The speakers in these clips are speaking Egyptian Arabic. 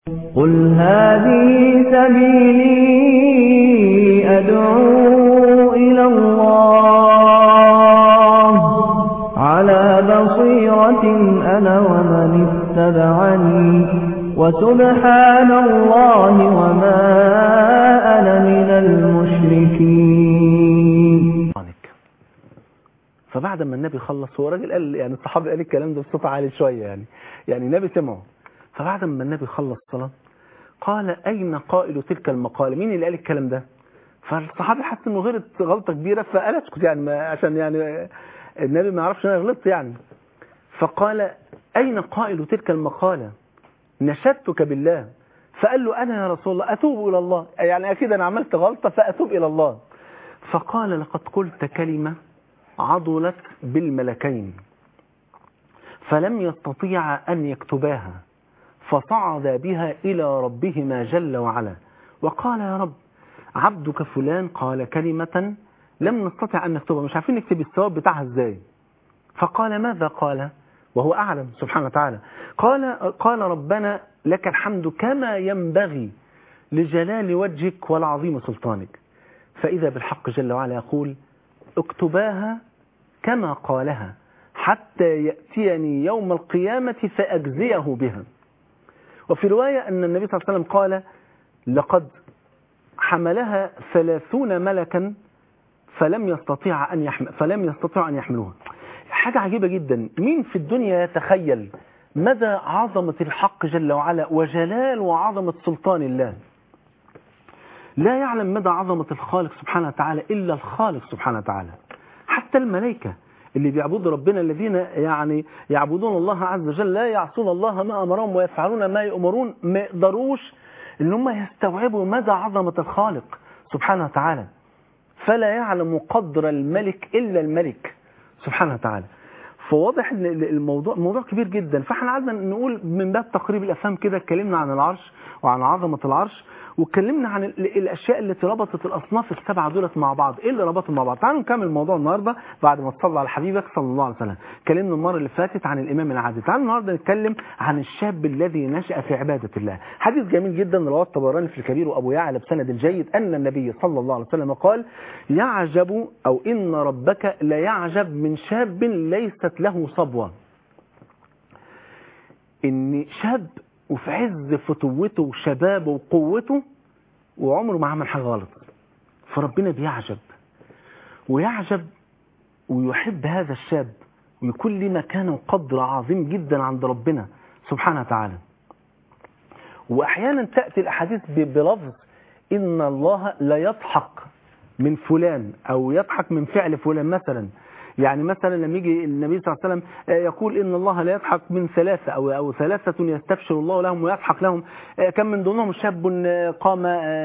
قل هذه سبيلي أدعو إلى الله على بصيرة أنا ومن اتبعني وسبحان الله وما أنا من المشركين عنك فبعد ما النبي خلص هو راجل قال يعني الصحابي قال الكلام ده بصوت عالي شويه يعني يعني النبي سمعه فبعد ما النبي خلص الصلاه قال اين قائل تلك المقاله مين اللي قال الكلام ده فالصحابي حس انه غلط غلطه كبيره فقال اسكت يعني ما عشان يعني النبي ما يعرفش ان انا غلطت يعني فقال اين قائل تلك المقاله نشدتك بالله فقال له انا يا رسول الله اتوب الى الله يعني اكيد انا عملت غلطه فاتوب الى الله فقال لقد قلت كلمه عضلت بالملكين فلم يستطيع أن يكتباها فصعد بها إلى ربهما جل وعلا وقال يا رب عبدك فلان قال كلمة لم نستطع أن نكتبها مش عارفين نكتب الثواب بتاعها ازاي فقال ماذا قال وهو أعلم سبحانه وتعالى قال, قال ربنا لك الحمد كما ينبغي لجلال وجهك والعظيم سلطانك فإذا بالحق جل وعلا يقول اكتباها كما قالها حتى يأتيني يوم القيامة فأجزيه بها وفي رواية أن النبي صلى الله عليه وسلم قال لقد حملها ثلاثون ملكا فلم يستطيع أن يحمل فلم يستطيع أن يحملوها حاجة عجيبة جدا مين في الدنيا يتخيل مدى عظمة الحق جل وعلا وجلال وعظمة سلطان الله لا يعلم مدى عظمة الخالق سبحانه وتعالى إلا الخالق سبحانه وتعالى حتى الملائكة اللي بيعبدوا ربنا الذين يعني يعبدون الله عز وجل لا يعصون الله ما أمرهم ويفعلون ما يؤمرون ما يقدروش ان هم يستوعبوا مدى عظمة الخالق سبحانه وتعالى فلا يعلم قدر الملك إلا الملك سبحانه وتعالى فواضح ان الموضوع موضوع كبير جدا فاحنا عايزنا نقول من باب تقريب الافهام كده اتكلمنا عن العرش وعن عظمه العرش واتكلمنا عن الاشياء التي ربطت الاصناف السبعه دولت مع بعض ايه اللي ربطهم مع بعض تعالوا نكمل الموضوع النهارده بعد ما تصلى على حبيبك صلى الله عليه وسلم اتكلمنا المره اللي فاتت عن الامام العادل تعالوا النهارده نتكلم عن الشاب الذي نشا في عباده الله حديث جميل جدا رواه الطبراني في الكبير وابو يعلى بسند جيد ان النبي صلى الله عليه وسلم قال يعجب او ان ربك لا يعجب من شاب ليست له صبوه ان شاب وفي عز فتوته وشبابه وقوته وعمره ما عمل حاجة غلط فربنا بيعجب ويعجب ويحب هذا الشاب ويكون له مكانه وقدر عظيم جدا عند ربنا سبحانه وتعالى وأحيانا تأتي الأحاديث بلفظ إن الله لا يضحك من فلان أو يضحك من فعل فلان مثلا يعني مثلا لما يجي النبي صلى الله عليه وسلم يقول إن الله لا يضحك من ثلاثة أو, أو ثلاثة يستبشر الله لهم ويضحك لهم كان من ضمنهم شاب قام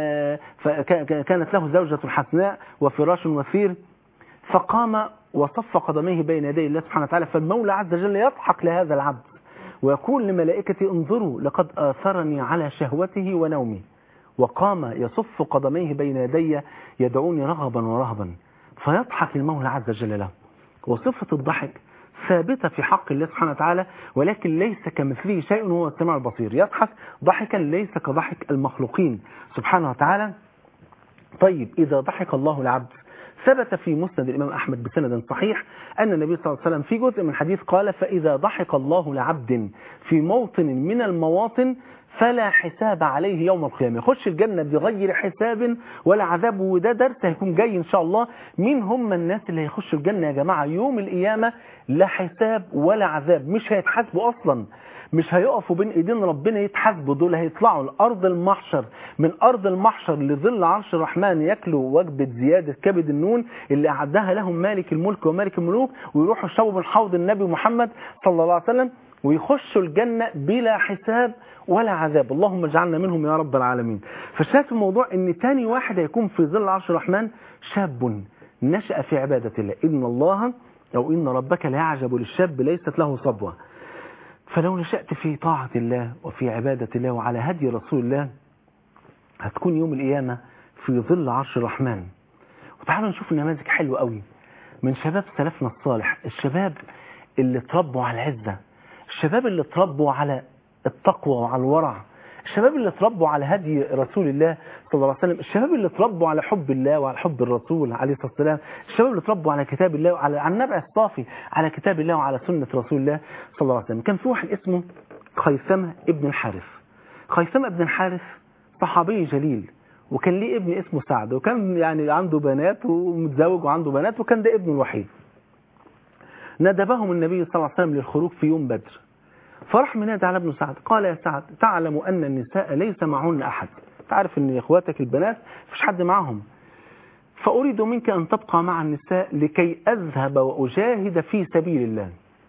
كانت له زوجة حسناء وفراش وثير فقام وصف قدميه بين يدي الله سبحانه وتعالى فالمولى عز وجل يضحك لهذا العبد ويقول لملائكته انظروا لقد آثرني على شهوته ونومي وقام يصف قدميه بين يدي يدعوني رغبا ورهبا فيضحك المولى عز وجل له وصفة الضحك ثابتة في حق الله سبحانه وتعالى ولكن ليس كمثله شيء هو السمع البصير يضحك ضحكا ليس كضحك المخلوقين سبحانه وتعالى طيب إذا ضحك الله العبد ثبت في مسند الإمام أحمد بسند صحيح أن النبي صلى الله عليه وسلم في جزء من الحديث قال فإذا ضحك الله لعبد في موطن من المواطن فلا حساب عليه يوم القيامة يخش الجنة بغير حساب ولا عذاب وده درس هيكون جاي إن شاء الله مين هم الناس اللي هيخشوا الجنة يا جماعة يوم القيامة لا حساب ولا عذاب مش هيتحاسبوا أصلا مش هيقفوا بين ايدين ربنا يتحاسبوا دول هيطلعوا لارض المحشر من ارض المحشر لظل عرش الرحمن ياكلوا وجبه زياده كبد النون اللي اعدها لهم مالك الملك ومالك الملوك ويروحوا يشربوا من حوض النبي محمد صلى الله عليه وسلم ويخشوا الجنة بلا حساب ولا عذاب اللهم اجعلنا منهم يا رب العالمين فشاف الموضوع ان تاني واحد هيكون في ظل عرش الرحمن شاب نشأ في عبادة الله إن الله أو إن ربك لا يعجب للشاب ليست له صبوة فلو نشأت في طاعة الله وفي عبادة الله وعلى هدي رسول الله هتكون يوم القيامة في ظل عرش الرحمن وتعالوا نشوف نماذج حلوة قوي من شباب سلفنا الصالح الشباب اللي تربوا على العزة الشباب اللي تربوا على التقوى وعلى الورع الشباب اللي اتربوا على هدي رسول الله صلى الله عليه وسلم الشباب اللي اتربوا على حب الله وعلى حب الرسول عليه الصلاة والسلام الشباب اللي اتربوا على كتاب الله وعلى على النبع الصافي على كتاب الله وعلى سنة رسول الله صلى الله عليه وسلم كان في واحد اسمه خيثمة ابن الحارث خيثمة ابن الحارث صحابي جليل وكان ليه ابن اسمه سعد وكان يعني عنده بنات ومتزوج وعنده بنات وكان ده ابنه الوحيد ندبهم النبي صلى الله عليه وسلم للخروج في يوم بدر فراح منادى على ابن سعد قال يا سعد تعلم أن النساء ليس معهن أحد تعرف أن إخواتك البنات مفيش حد معهم فأريد منك أن تبقى مع النساء لكي أذهب وأجاهد في سبيل الله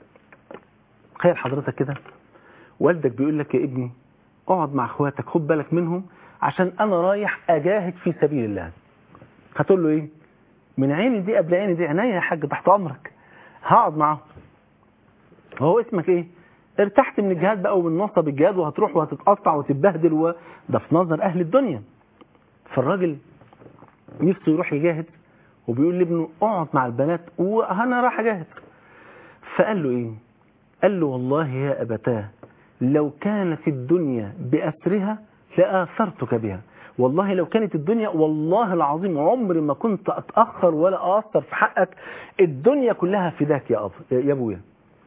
تخيل حضرتك كده والدك بيقول لك يا ابني اقعد مع اخواتك خد بالك منهم عشان انا رايح اجاهد في سبيل الله هتقول له ايه من عيني دي قبل عيني دي عينيا يا حاج تحت امرك هقعد معاهم هو اسمك ايه ارتحت من الجهاد بقى ومن نصب الجهاد وهتروح وهتتقطع وتتبهدل وده في نظر اهل الدنيا فالراجل نفسه يروح يجاهد وبيقول لابنه اقعد مع البنات وانا راح اجاهد فقال له ايه قال له والله يا ابتاه لو كانت الدنيا بأسرها لآثرتك بها والله لو كانت الدنيا والله العظيم عمري ما كنت أتأخر ولا أثر في حقك الدنيا كلها فداك يا, أب يا أبويا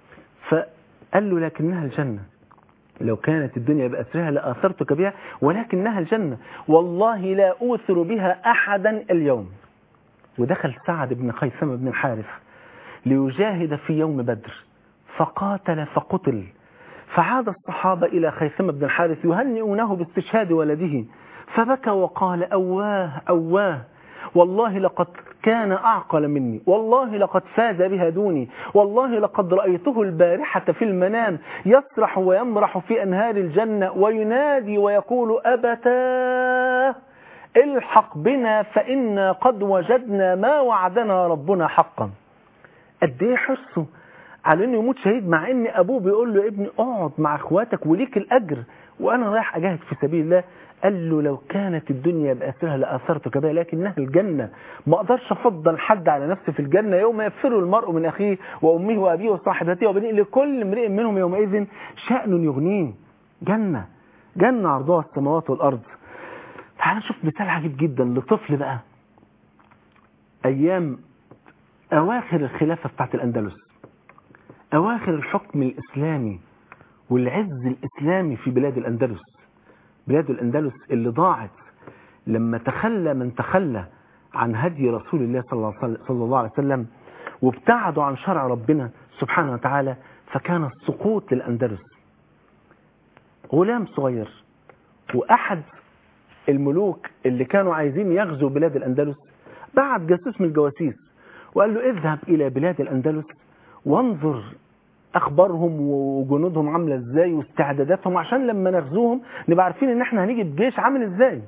فقال له لكنها الجنة لو كانت الدنيا بأسرها لآثرتك بها ولكنها الجنة والله لا أوثر بها أحدا اليوم ودخل سعد بن خيثمة بن الحارث ليجاهد في يوم بدر فقاتل فقتل فعاد الصحابة إلى خيثمة بن الحارث يهنئونه باستشهاد ولده فبكى وقال أواه أواه والله لقد كان أعقل مني والله لقد فاز بها دوني والله لقد رأيته البارحة في المنام يسرح ويمرح في أنهار الجنة وينادي ويقول أبتاه الحق بنا فإنا قد وجدنا ما وعدنا ربنا حقا قد ايه حرصه على انه يموت شهيد مع ان ابوه بيقول له ابني اقعد مع اخواتك وليك الاجر وانا رايح اجاهد في سبيل الله قال له لو كانت الدنيا بأسرها لأثرتك بها لكنها الجنة ما اقدرش افضل حد على نفسي في الجنة يوم يفر المرء من اخيه وامه وابيه وصاحبته وبنيه لكل امرئ منهم يومئذ شأن يغنيه جنة جنة عرضها السماوات والارض تعال نشوف مثال عجيب جدا لطفل بقى ايام اواخر الخلافة بتاعت الاندلس أواخر الحكم الإسلامي والعز الإسلامي في بلاد الأندلس بلاد الأندلس اللي ضاعت لما تخلى من تخلى عن هدي رسول الله صلى الله عليه وسلم وابتعدوا عن شرع ربنا سبحانه وتعالى فكان السقوط للأندلس غلام صغير وأحد الملوك اللي كانوا عايزين يغزوا بلاد الأندلس بعت جاسوس من الجواسيس وقال له اذهب إلى بلاد الأندلس وانظر اخبارهم وجنودهم عامله ازاي واستعداداتهم عشان لما نغزوهم نبقى عارفين ان احنا هنيجي بجيش عامل ازاي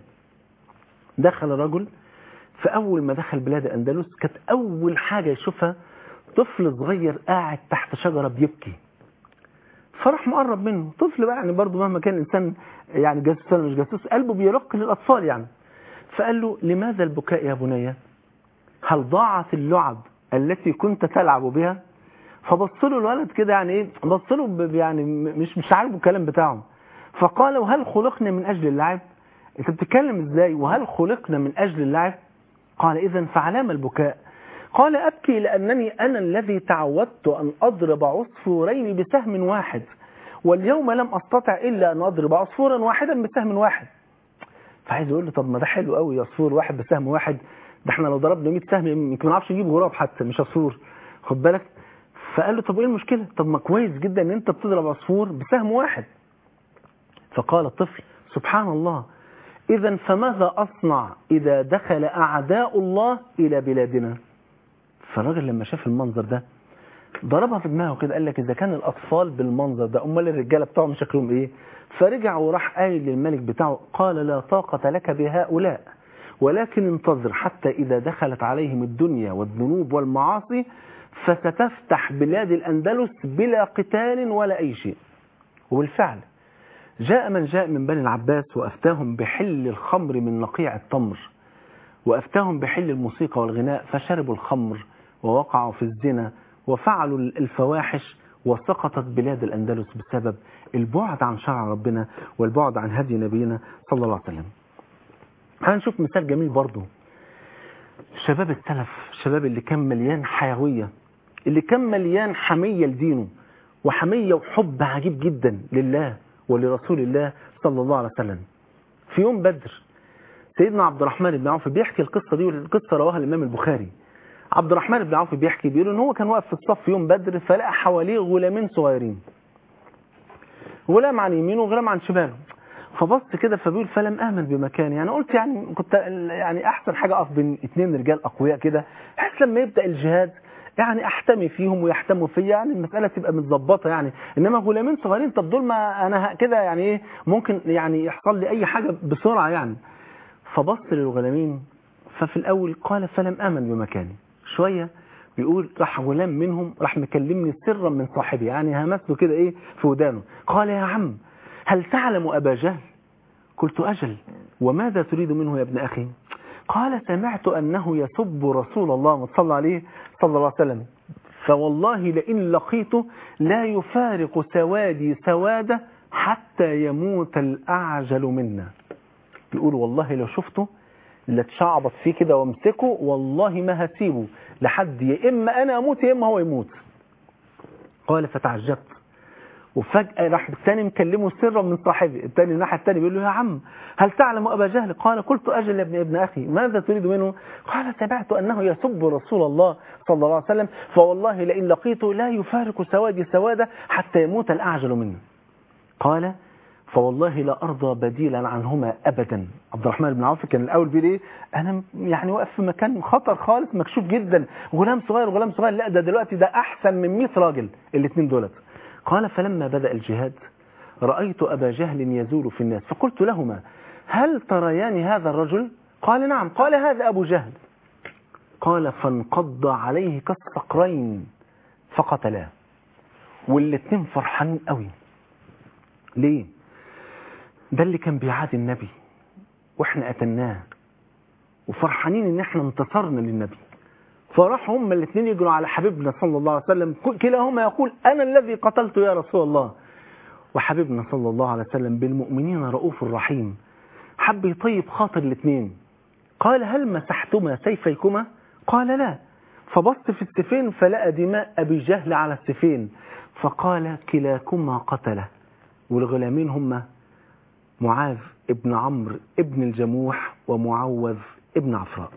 دخل رجل فاول ما دخل بلاد الاندلس كانت اول حاجه يشوفها طفل صغير قاعد تحت شجره بيبكي فراح مقرب منه طفل بقى يعني برضه مهما كان الانسان يعني جاسوس ولا مش جاسوس قلبه بيرق للاطفال يعني فقال له لماذا البكاء يا بني هل ضاعت اللعب التي كنت تلعب بها فبص له الولد كده يعني ايه بص له يعني مش مش عاجبه الكلام بتاعه فقال وهل خلقنا من اجل اللعب انت بتتكلم ازاي وهل خلقنا من اجل اللعب قال اذا فعلام البكاء قال ابكي لانني انا الذي تعودت ان اضرب عصفورين بسهم واحد واليوم لم استطع الا ان اضرب عصفورا واحدا بسهم واحد فعايز يقول له طب ما ده حلو قوي عصفور واحد بسهم واحد ده احنا لو ضربنا 100 سهم يمكن ما نعرفش نجيب غراب حتى مش عصفور خد بالك فقال له طب ايه المشكلة طب ما كويس جدا ان انت بتضرب عصفور بسهم واحد فقال الطفل سبحان الله اذا فماذا اصنع اذا دخل اعداء الله الى بلادنا فالراجل لما شاف المنظر ده ضربها في دماغه كده قال لك اذا كان الاطفال بالمنظر ده امال الرجاله بتوعهم شكلهم ايه فرجع وراح قايل للملك بتاعه قال لا طاقة لك بهؤلاء ولكن انتظر حتى اذا دخلت عليهم الدنيا والذنوب والمعاصي فستفتح بلاد الأندلس بلا قتال ولا أي شيء وبالفعل جاء من جاء من بني العباس وأفتاهم بحل الخمر من نقيع التمر وأفتاهم بحل الموسيقى والغناء فشربوا الخمر ووقعوا في الزنا وفعلوا الفواحش وسقطت بلاد الأندلس بسبب البعد عن شرع ربنا والبعد عن هدي نبينا صلى الله عليه وسلم هنشوف مثال جميل برضه شباب السلف الشباب اللي كان مليان حيوية اللي كان مليان حمية لدينه وحمية وحب عجيب جدا لله ولرسول الله صلى الله عليه وسلم في يوم بدر سيدنا عبد الرحمن بن عوف بيحكي القصة دي والقصة رواها الإمام البخاري عبد الرحمن بن عوف بيحكي بيقول ان هو كان واقف في الصف في يوم بدر فلقى حواليه غلامين صغيرين غلام عن يمينه وغلام عن شماله فبص كده فبيقول فلم امن بمكاني يعني قلت يعني كنت يعني احسن حاجه اقف بين اثنين رجال اقوياء كده بحيث لما يبدا الجهاد يعني احتمي فيهم ويحتموا فيا يعني المساله تبقى متظبطه يعني انما غلامين صغيرين طب دول ما انا كده يعني ايه ممكن يعني يحصل لي اي حاجه بسرعه يعني فبص للغلامين ففي الاول قال فلم امن بمكاني شويه بيقول راح غلام منهم راح مكلمني سرا من صاحبي يعني همسته كده ايه في ودانه قال يا عم هل تعلم ابا جهل قلت اجل وماذا تريد منه يا ابن اخي قال سمعت انه يسب رسول الله صلى عليه صلى الله عليه وسلم فوالله لئن لقيته لا يفارق سوادي سواده حتى يموت الاعجل منا بيقول والله لو شفته لاتشعبط فيه كده وامسكه والله ما هسيبه لحد يا اما انا اموت يا اما هو يموت قال فتعجبت وفجأة راح الثاني مكلمه سرا من صاحبي الثاني الناحية الثانية بيقول له يا عم هل تعلم أبا جهل قال قلت أجل يا ابن ابن أخي ماذا تريد منه قال سمعت أنه يسب رسول الله صلى الله عليه وسلم فوالله لئن لقيته لا يفارق سوادي سوادة حتى يموت الأعجل منه قال فوالله لا أرضى بديلا عنهما أبدا عبد الرحمن بن عوف كان الأول بيقول إيه أنا يعني واقف في مكان خطر خالص مكشوف جدا غلام صغير غلام صغير لا ده دلوقتي ده أحسن من 100 راجل الاثنين دولت قال فلما بدأ الجهاد رأيت أبا جهل يزول في الناس فقلت لهما هل تريان هذا الرجل قال نعم قال هذا أبو جهل قال فانقض عليه كالصقرين فقتلاه والاثنين فرحانين قوي ليه ده اللي كان بيعادي النبي واحنا قتلناه وفرحانين ان احنا انتصرنا للنبي فراحوا هما الاثنين يجروا على حبيبنا صلى الله عليه وسلم كلاهما يقول انا الذي قتلت يا رسول الله وحبيبنا صلى الله عليه وسلم بالمؤمنين رؤوف رحيم حب يطيب خاطر الاثنين قال هل مسحتما سيفيكما قال لا فبص في السيفين فلقى دماء ابي جهل على السيفين فقال كلاكما قتله والغلامين هما معاذ ابن عمرو ابن الجموح ومعوذ ابن عفراء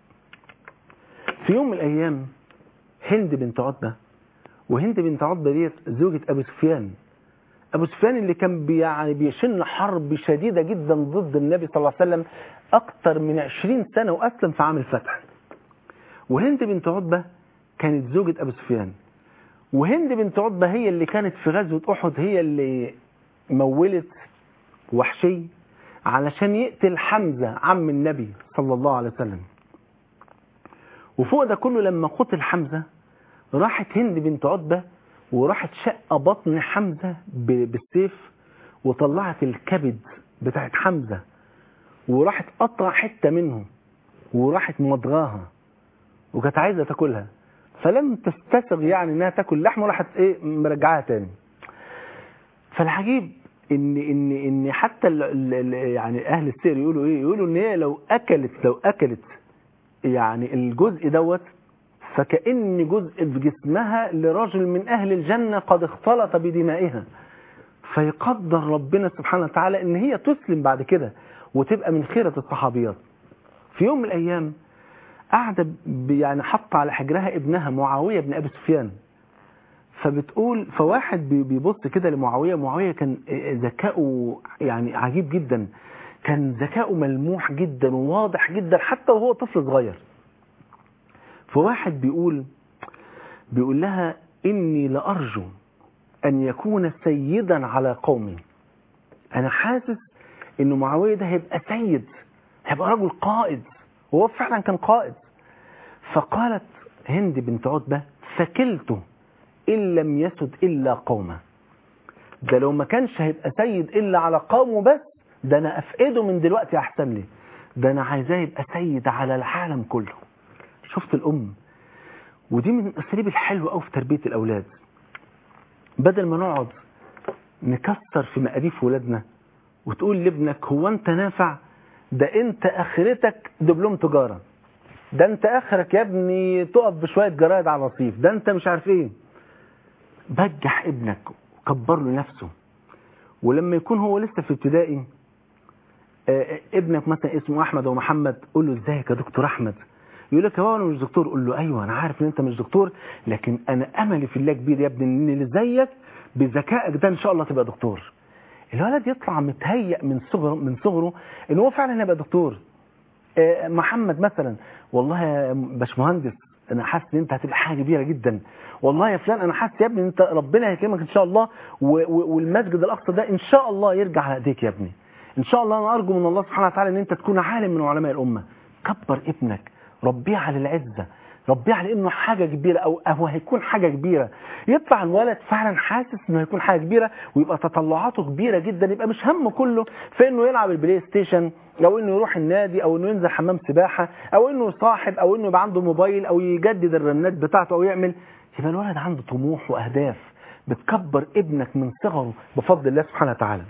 في يوم من الأيام هند بنت عتبة وهند بنت عتبة ديت زوجة أبو سفيان أبو سفيان اللي كان بي يعني بيشن حرب شديدة جدا ضد النبي صلى الله عليه وسلم أكثر من 20 سنة وأسلم في عام الفتح وهند بنت عتبة كانت زوجة أبو سفيان وهند بنت عتبة هي اللي كانت في غزوة أحد هي اللي مولت وحشي علشان يقتل حمزة عم النبي صلى الله عليه وسلم وفوق ده كله لما قتل حمزة راحت هند بنت عتبة وراحت شق بطن حمزة بالسيف وطلعت الكبد بتاعت حمزة وراحت قطع حتة منه وراحت مضغاها وكانت عايزة تاكلها فلم تستسغ يعني انها تاكل لحمه راحت ايه مرجعاها تاني فالعجيب ان ان ان حتى ال ال يعني اهل السير يقولوا ايه يقولوا ان هي لو اكلت لو اكلت يعني الجزء دوت فكأن جزء في جسمها لرجل من أهل الجنة قد اختلط بدمائها فيقدر ربنا سبحانه وتعالى ان هي تسلم بعد كده وتبقى من خيرة الصحابيات في يوم من الأيام قاعدة يعني حط على حجرها ابنها معاوية بن أبي سفيان فبتقول فواحد بيبص كده لمعاوية معاوية كان ذكاؤه يعني عجيب جدا كان ذكاؤه ملموح جدا وواضح جدا حتى وهو طفل صغير فواحد بيقول بيقول لها إني لأرجو أن يكون سيدا على قومي أنا حاسس إنه معاوية ده هيبقى سيد هيبقى رجل قائد وهو فعلا كان قائد فقالت هند بنت عتبة فكلته إن لم يسد إلا قومه ده لو ما كانش هيبقى سيد إلا على قومه بس ده أنا أفقده من دلوقتي أحسن لي ده أنا عايزاه يبقى سيد على العالم كله شفت الأم ودي من الأساليب الحلوة أوي في تربية الأولاد بدل ما نقعد نكسر في مقاديف ولادنا وتقول لابنك هو انت نافع ده انت اخرتك دبلوم تجاره ده انت اخرك يا ابني تقف بشويه جرايد على رصيف ده انت مش عارف ايه بجح ابنك كبر له نفسه ولما يكون هو لسه في ابتدائي آه، ابنك مثلا اسمه احمد او محمد قول له ازيك يا دكتور احمد يقول لك يا بابا انا مش دكتور قول له ايوه انا عارف ان انت مش دكتور لكن انا املي في الله كبير يا ابني ان اللي زيك بذكائك ده ان شاء الله تبقى دكتور الولد يطلع متهيأ من صغره من صغره ان هو فعلا هيبقى دكتور آه، محمد مثلا والله يا باشمهندس انا حاسس ان انت هتبقى حاجه كبيره جدا والله يا فلان انا حاسس يا ابني ان انت ربنا هيكرمك ان شاء الله و- و- والمسجد الاقصى ده ان شاء الله يرجع على ايديك يا ابني ان شاء الله انا ارجو من الله سبحانه وتعالى ان انت تكون عالم من علماء الامه كبر ابنك ربيه على العزه ربيه على انه حاجه كبيره او هو هيكون حاجه كبيره يطلع الولد فعلا حاسس انه هيكون حاجه كبيره ويبقى تطلعاته كبيره جدا يبقى مش همه كله في انه يلعب البلاي ستيشن او انه يروح النادي او انه ينزل حمام سباحه او انه يصاحب او انه يبقى عنده موبايل او يجدد الرنات بتاعته او يعمل يبقى الولد عنده طموح واهداف بتكبر ابنك من صغره بفضل الله سبحانه وتعالى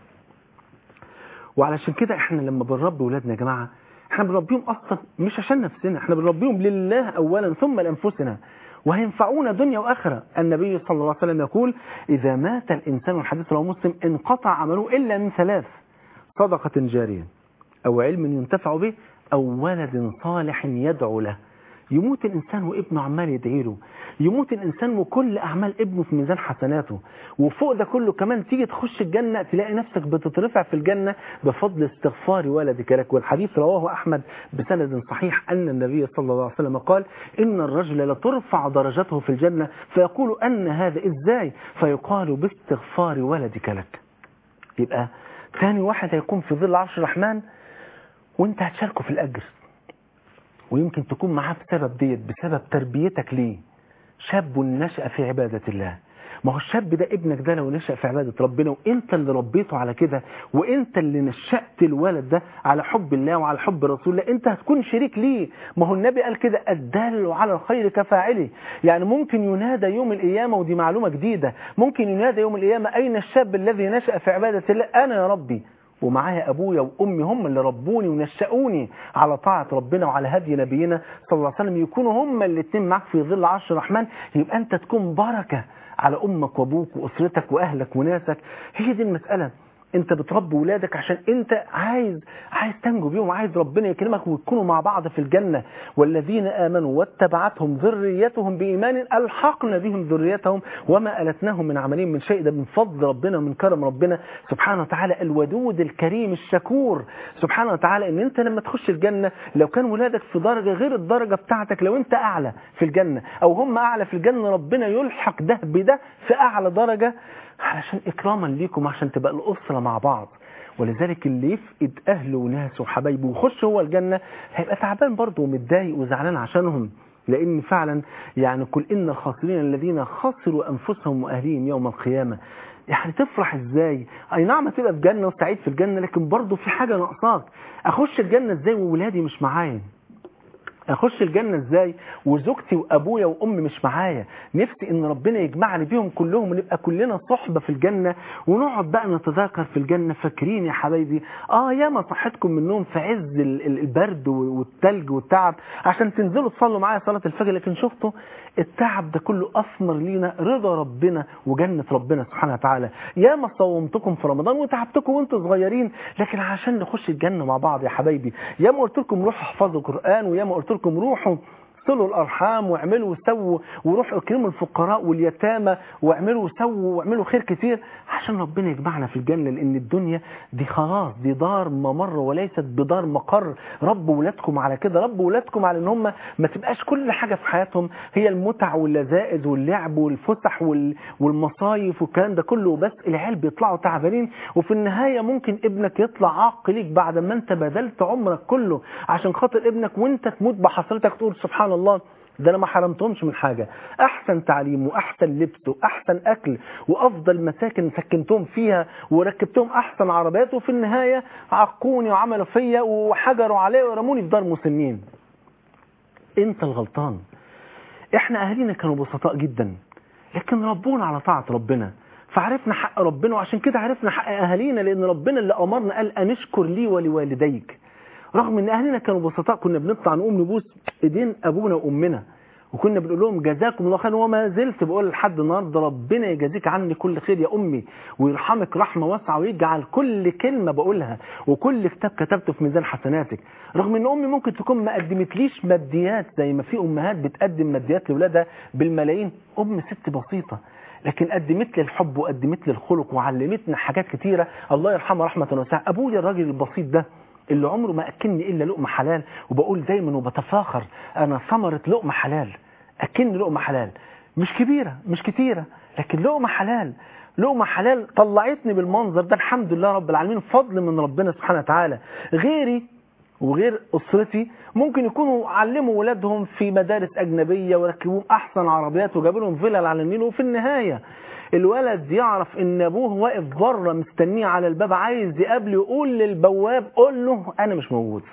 وعلشان كده احنا لما بنربي ولادنا يا جماعه احنا بنربيهم اصلا مش عشان نفسنا احنا بنربيهم لله اولا ثم لانفسنا وهينفعونا دنيا واخره النبي صلى الله عليه وسلم يقول اذا مات الانسان والحديث رواه مسلم انقطع عمله الا من ثلاث صدقه جاريه او علم ينتفع به او ولد صالح يدعو له يموت الإنسان وابنه عمال يدعي له يموت الإنسان وكل أعمال ابنه في ميزان حسناته وفوق ده كله كمان تيجي تخش الجنة تلاقي نفسك بتترفع في الجنة بفضل استغفار ولدك لك والحديث رواه أحمد بسند صحيح أن النبي صلى الله عليه وسلم قال إن الرجل لترفع درجته في الجنة فيقول أن هذا إزاي فيقال باستغفار ولدك لك يبقى ثاني واحد هيكون في ظل عرش الرحمن وانت هتشاركه في الأجر ويمكن تكون معاه بسبب ديت بسبب تربيتك ليه شاب نشأ في عبادة الله ما هو الشاب ده ابنك ده لو نشأ في عبادة ربنا وانت اللي ربيته على كده وانت اللي نشأت الولد ده على حب الله وعلى حب رسول الله انت هتكون شريك ليه ما هو النبي قال كده الدال على الخير كفاعله يعني ممكن ينادى يوم القيامة ودي معلومة جديدة ممكن ينادى يوم القيامة اين الشاب الذي نشأ في عبادة الله انا يا ربي ومعايا ابويا وامي هم اللي ربوني ونشأوني على طاعة ربنا وعلى هدي نبينا صلى الله عليه وسلم يكونوا هم الاثنين معاك في ظل عرش الرحمن يبقى انت تكون بركة على امك وابوك واسرتك واهلك وناسك هي دي المسألة انت بتربي ولادك عشان انت عايز عايز تنجو بيهم عايز ربنا يكرمك وتكونوا مع بعض في الجنة والذين آمنوا واتبعتهم ذريتهم بإيمان ألحقنا بهم ذريتهم وما ألتناهم من عملهم من شيء ده من فضل ربنا من كرم ربنا سبحانه وتعالى الودود الكريم الشكور سبحانه وتعالى ان انت لما تخش الجنة لو كان ولادك في درجة غير الدرجة بتاعتك لو انت اعلى في الجنة او هم اعلى في الجنة ربنا يلحق ده بده في اعلى درجة علشان اكراما ليكم عشان تبقى الاسره مع بعض ولذلك اللي يفقد اهله وناسه وحبايبه ويخش هو الجنه هيبقى تعبان برضه ومتضايق وزعلان عشانهم لان فعلا يعني قل ان الخاسرين الذين خسروا انفسهم واهليهم يوم القيامه يعني تفرح ازاي اي نعم تبقى في جنه وسعيد في الجنه لكن برضه في حاجه ناقصاك اخش الجنه ازاي وولادي مش معايا اخش الجنة ازاي وزوجتي وابويا وامي مش معايا نفسي ان ربنا يجمعني بيهم كلهم ونبقى كلنا صحبة في الجنة ونقعد بقى نتذاكر في الجنة فاكرين يا حبايبي اه ياما صحتكم من النوم في عز ال- ال- البرد والتلج والتعب عشان تنزلوا تصلوا معايا صلاة الفجر لكن شفتوا التعب ده كله اثمر لينا رضا ربنا وجنة ربنا سبحانه وتعالى ياما صومتكم في رمضان وتعبتكم وانتم صغيرين لكن عشان نخش الجنة مع بعض يا حبايبي ياما قلت لكم روحوا احفظوا القرآن وياما قلت لكم روحوا صلوا الارحام واعملوا وسووا وروحوا اكرموا الفقراء واليتامى واعملوا وسووا واعملوا خير كتير عشان ربنا يجمعنا في الجنه لان الدنيا دي خلاص دي دار ممر وليست بدار مقر ربوا ولادكم على كده ربوا ولادكم على ان هم ما تبقاش كل حاجه في حياتهم هي المتع واللذائذ واللعب والفسح وال- والمصايف والكلام ده كله بس العيال بيطلعوا تعبانين وفي النهايه ممكن ابنك يطلع عاق ليك بعد ما انت بذلت عمرك كله عشان خاطر ابنك وانت تموت بحسرتك تقول سبحان الله ده انا ما حرمتهمش من حاجة احسن تعليم واحسن لبس واحسن اكل وافضل مساكن سكنتهم فيها وركبتهم احسن عربيات وفي النهاية عقوني وعملوا فيا وحجروا علي ورموني في دار مسنين انت الغلطان احنا اهالينا كانوا بسطاء جدا لكن ربونا على طاعة ربنا فعرفنا حق ربنا وعشان كده عرفنا حق اهالينا لان ربنا اللي امرنا قال ان اشكر لي ولوالديك رغم ان اهلنا كانوا بسطاء كنا بنطلع نقوم نبوس ايدين ابونا وامنا وكنا بنقول لهم جزاكم الله خير وما زلت بقول لحد النهارده ربنا يجازيك عني كل خير يا امي ويرحمك رحمه واسعه ويجعل كل كلمه بقولها وكل كتاب كتبته في ميزان حسناتك رغم ان امي ممكن تكون ما قدمتليش ماديات زي ما في امهات بتقدم ماديات لاولادها بالملايين ام ست بسيطه لكن قدمت لي الحب وقدمت لي الخلق وعلمتنا حاجات كتيره الله يرحمها رحمه واسعه ابويا الراجل البسيط ده اللي عمره ما اكلني الا لقمه حلال وبقول دايما وبتفاخر انا ثمره لقمه حلال اكلني لقمه حلال مش كبيره مش كتيره لكن لقمه حلال لقمه حلال طلعتني بالمنظر ده الحمد لله رب العالمين فضل من ربنا سبحانه وتعالى غيري وغير أسرتي ممكن يكونوا علموا ولادهم في مدارس أجنبية وركبوهم أحسن عربيات وجابوا لهم فيلل على النيل وفي النهاية الولد يعرف ان ابوه واقف بره مستنيه على الباب عايز يقابله يقول للبواب قول له انا مش موجود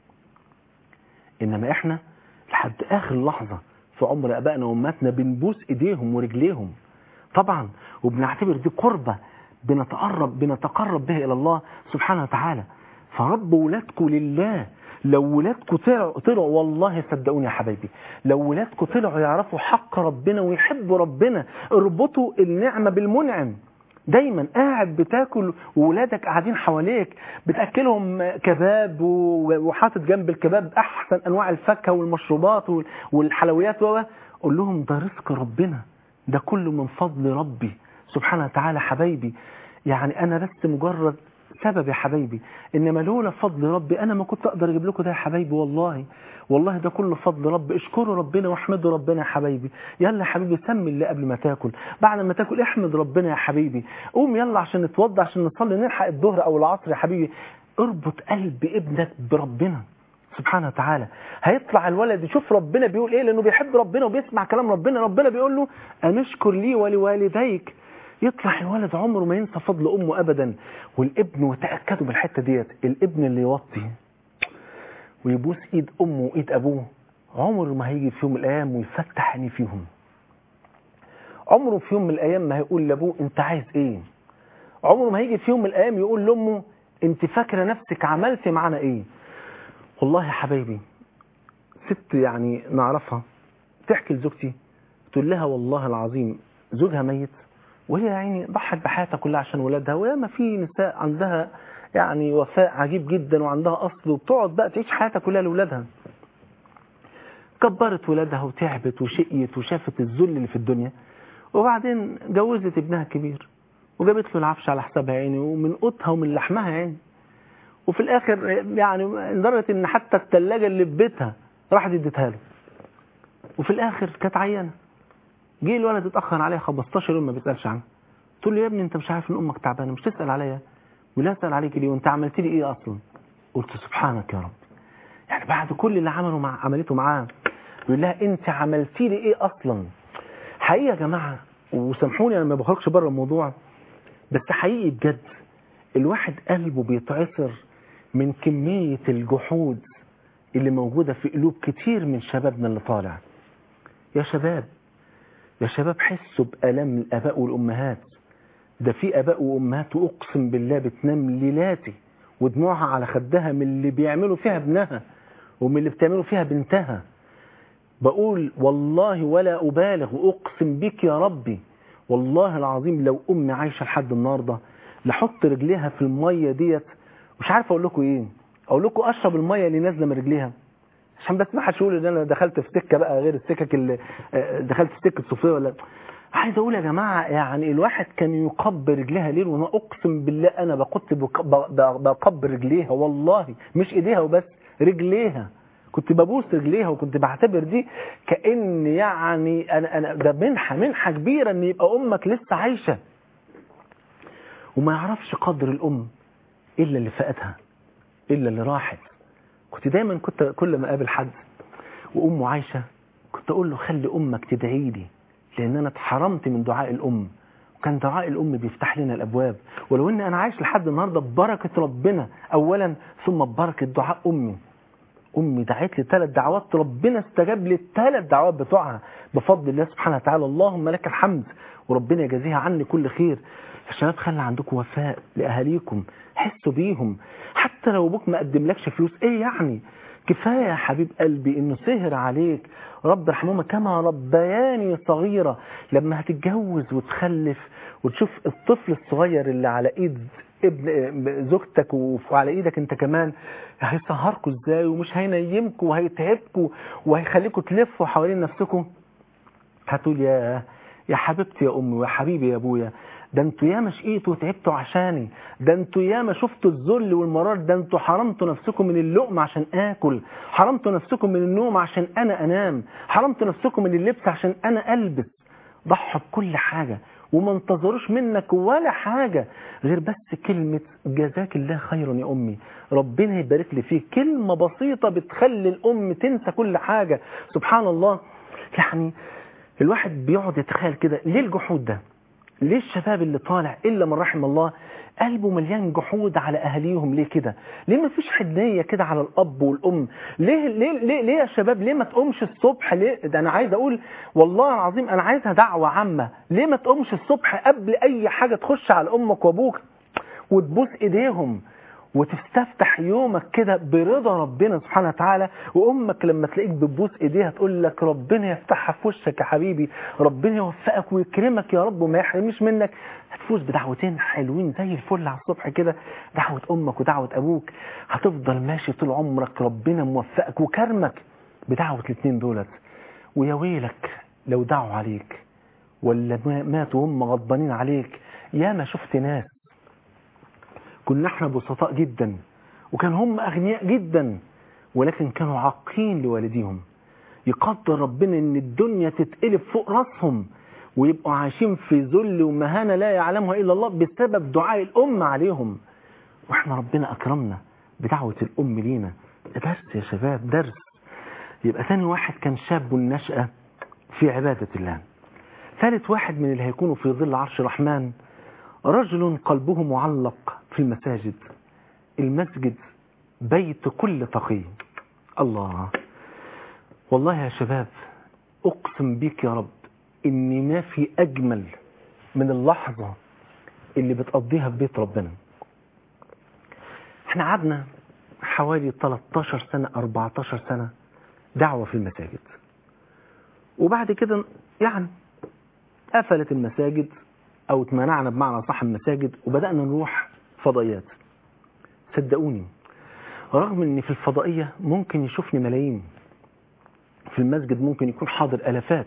انما احنا لحد اخر لحظه في عمر ابائنا وامهاتنا بنبوس ايديهم ورجليهم طبعا وبنعتبر دي قربه بنتقرب بنتقرب بها الى الله سبحانه وتعالى فرب ولادكم لله لو ولادكم طلعوا طلعوا والله صدقوني يا حبايبي لو ولادكم طلعوا يعرفوا حق ربنا ويحبوا ربنا اربطوا النعمه بالمنعم دايما قاعد بتاكل وولادك قاعدين حواليك بتاكلهم كباب وحاطط جنب الكباب احسن انواع الفاكهه والمشروبات والحلويات و قول لهم ده رزق ربنا ده كله من فضل ربي سبحانه وتعالى حبايبي يعني انا بس مجرد سبب يا حبايبي انما لولا فضل ربي انا ما كنت اقدر اجيب لكم ده يا حبايبي والله والله ده كله فضل رب اشكروا ربنا واحمدوا ربنا يا حبايبي يلا يا حبيبي سمي اللي قبل ما تاكل بعد ما تاكل احمد ربنا يا حبيبي قوم يلا عشان نتوضى عشان نصلي نلحق الظهر او العصر يا حبيبي اربط قلب ابنك بربنا سبحانه وتعالى هيطلع الولد يشوف ربنا بيقول ايه لانه بيحب ربنا وبيسمع كلام ربنا ربنا بيقول له ان اشكر لي ولوالديك يطلع الولد عمره ما ينسى فضل امه ابدا والابن وتاكدوا بالحته ديت الابن اللي يوطي ويبوس ايد امه وايد ابوه عمره ما هيجي في يوم من الايام ويفتح عينيه فيهم عمره في يوم من الايام ما هيقول لابوه انت عايز ايه عمره ما هيجي في يوم من الايام يقول لامه انت فاكره نفسك عملتي معانا ايه والله يا حبايبي ست يعني نعرفها تحكي لزوجتي تقول لها والله العظيم زوجها ميت وهي يعني ضحت بحياتها كلها عشان ولادها وياما في نساء عندها يعني وفاء عجيب جدا وعندها اصل وبتقعد بقى تعيش حياتها كلها لاولادها كبرت ولادها وتعبت وشقيت وشافت الذل اللي في الدنيا وبعدين جوزت ابنها الكبير وجابت له العفش على حسابها يعني ومن قوتها ومن لحمها يعني وفي الاخر يعني لدرجه ان حتى الثلاجه اللي في بيتها راحت اديتها له وفي الاخر كانت عيانه جه الولد اتاخر عليها 15 يوم ما بيسالش عنها تقول له يا ابني انت مش عارف ان امك تعبانه مش تسال عليا ولا اسال عليك ليه وانت عملت لي ايه اصلا قلت سبحانك يا رب يعني بعد كل اللي عمله مع عملته معاه يقول لها انت عملتي لي ايه اصلا حقيقه يا جماعه وسامحوني انا ما بخرجش بره الموضوع بس حقيقي بجد الواحد قلبه بيتعصر من كميه الجحود اللي موجوده في قلوب كتير من شبابنا اللي طالع يا شباب يا شباب حسوا بآلام الآباء والأمهات ده في آباء وأمهات وأقسم بالله بتنام ليلاتي ودموعها على خدها من اللي بيعملوا فيها ابنها ومن اللي بتعملوا فيها بنتها بقول والله ولا أبالغ وأقسم بك يا ربي والله العظيم لو أمي عايشة لحد النهاردة لحط رجليها في المية ديت مش عارف أقول لكم إيه أقول لكم أشرب المية اللي نازلة من رجليها عشان بس ما حدش يقول ان انا دخلت في سكه بقى غير السكك اللي دخلت في سكه صوفيه ولا عايز اقول يا جماعه يعني الواحد كان يقبل رجليها ليل وانا اقسم بالله انا بقت بقبل رجليها والله مش ايديها وبس رجليها كنت ببوس رجليها وكنت بعتبر دي كان يعني انا انا ده منحه منحه كبيره ان يبقى امك لسه عايشه وما يعرفش قدر الام الا اللي فاتها الا اللي راحت كنت دايما كنت كل ما اقابل حد وامه عايشه كنت اقول له خلي امك تدعي لي لان انا اتحرمت من دعاء الام وكان دعاء الام بيفتح لنا الابواب ولو ان انا عايش لحد النهارده ببركه ربنا اولا ثم ببركه دعاء امي امي دعت لي ثلاث دعوات ربنا استجاب لي الثلاث دعوات بتوعها بفضل الله سبحانه وتعالى اللهم لك الحمد وربنا يجازيها عني كل خير يا شباب خلي عندكم وفاء لاهاليكم حسوا بيهم حتى لو ابوك ما قدملكش فلوس ايه يعني كفايه يا حبيب قلبي انه سهر عليك رب ارحمهما كما ربياني صغيره لما هتتجوز وتخلف وتشوف الطفل الصغير اللي على ايد ابن زوجتك وعلى ايدك انت كمان هيسهركوا ازاي ومش هينيمكوا وهيتعبكوا وهيخليكوا تلفوا حوالين نفسكم هتقول يا يا حبيبتي يا امي ويا حبيبي يا ابويا ده انتوا ياما شقيتوا وتعبتوا عشاني ده انتوا ياما شفتوا الذل والمرار ده انتوا حرمتوا نفسكم من اللقمة عشان اكل حرمتوا نفسكم من النوم عشان انا انام حرمتوا نفسكم من اللبس عشان انا البس ضحوا بكل حاجة وما انتظروش منك ولا حاجة غير بس كلمة جزاك الله خيرا يا أمي ربنا يبارك لي فيك كلمة بسيطة بتخلي الأم تنسى كل حاجة سبحان الله يعني الواحد بيقعد يتخيل كده ليه الجحود ده ليه الشباب اللي طالع إلا من رحم الله قلبه مليان جحود على أهاليهم ليه كده ليه ما فيش حنية كده على الأب والأم ليه, ليه, ليه, ليه يا شباب ليه ما تقومش الصبح ليه ده أنا عايز أقول والله العظيم أنا عايزها دعوة عامة ليه ما تقومش الصبح قبل أي حاجة تخش على أمك وأبوك وتبوس إيديهم وتستفتح يومك كده برضا ربنا سبحانه وتعالى وامك لما تلاقيك بتبوس ايديها تقول لك ربنا يفتحها في وشك يا حبيبي ربنا يوفقك ويكرمك يا رب وما يحرمش منك هتفوز بدعوتين حلوين زي الفل على الصبح كده دعوة امك ودعوة ابوك هتفضل ماشي طول عمرك ربنا موفقك وكرمك بدعوة الاثنين دولت ويا ويلك لو دعوا عليك ولا ماتوا وهم غضبانين عليك يا ما شفت ناس كنا احنا بسطاء جدا وكان هم اغنياء جدا ولكن كانوا عاقين لوالديهم يقدر ربنا ان الدنيا تتقلب فوق راسهم ويبقوا عايشين في ذل ومهانة لا يعلمها الا الله بسبب دعاء الام عليهم واحنا ربنا اكرمنا بدعوة الام لينا درس يا شباب درس يبقى ثاني واحد كان شاب النشأة في عبادة الله ثالث واحد من اللي هيكونوا في ظل عرش الرحمن رجل قلبه معلق في المساجد المسجد بيت كل تقي الله والله يا شباب اقسم بيك يا رب ان ما في اجمل من اللحظة اللي بتقضيها في بيت ربنا احنا قعدنا حوالي 13 سنة 14 سنة دعوة في المساجد وبعد كده يعني قفلت المساجد او اتمنعنا بمعنى صح المساجد وبدأنا نروح فضائيات صدقوني رغم ان في الفضائية ممكن يشوفني ملايين في المسجد ممكن يكون حاضر الافات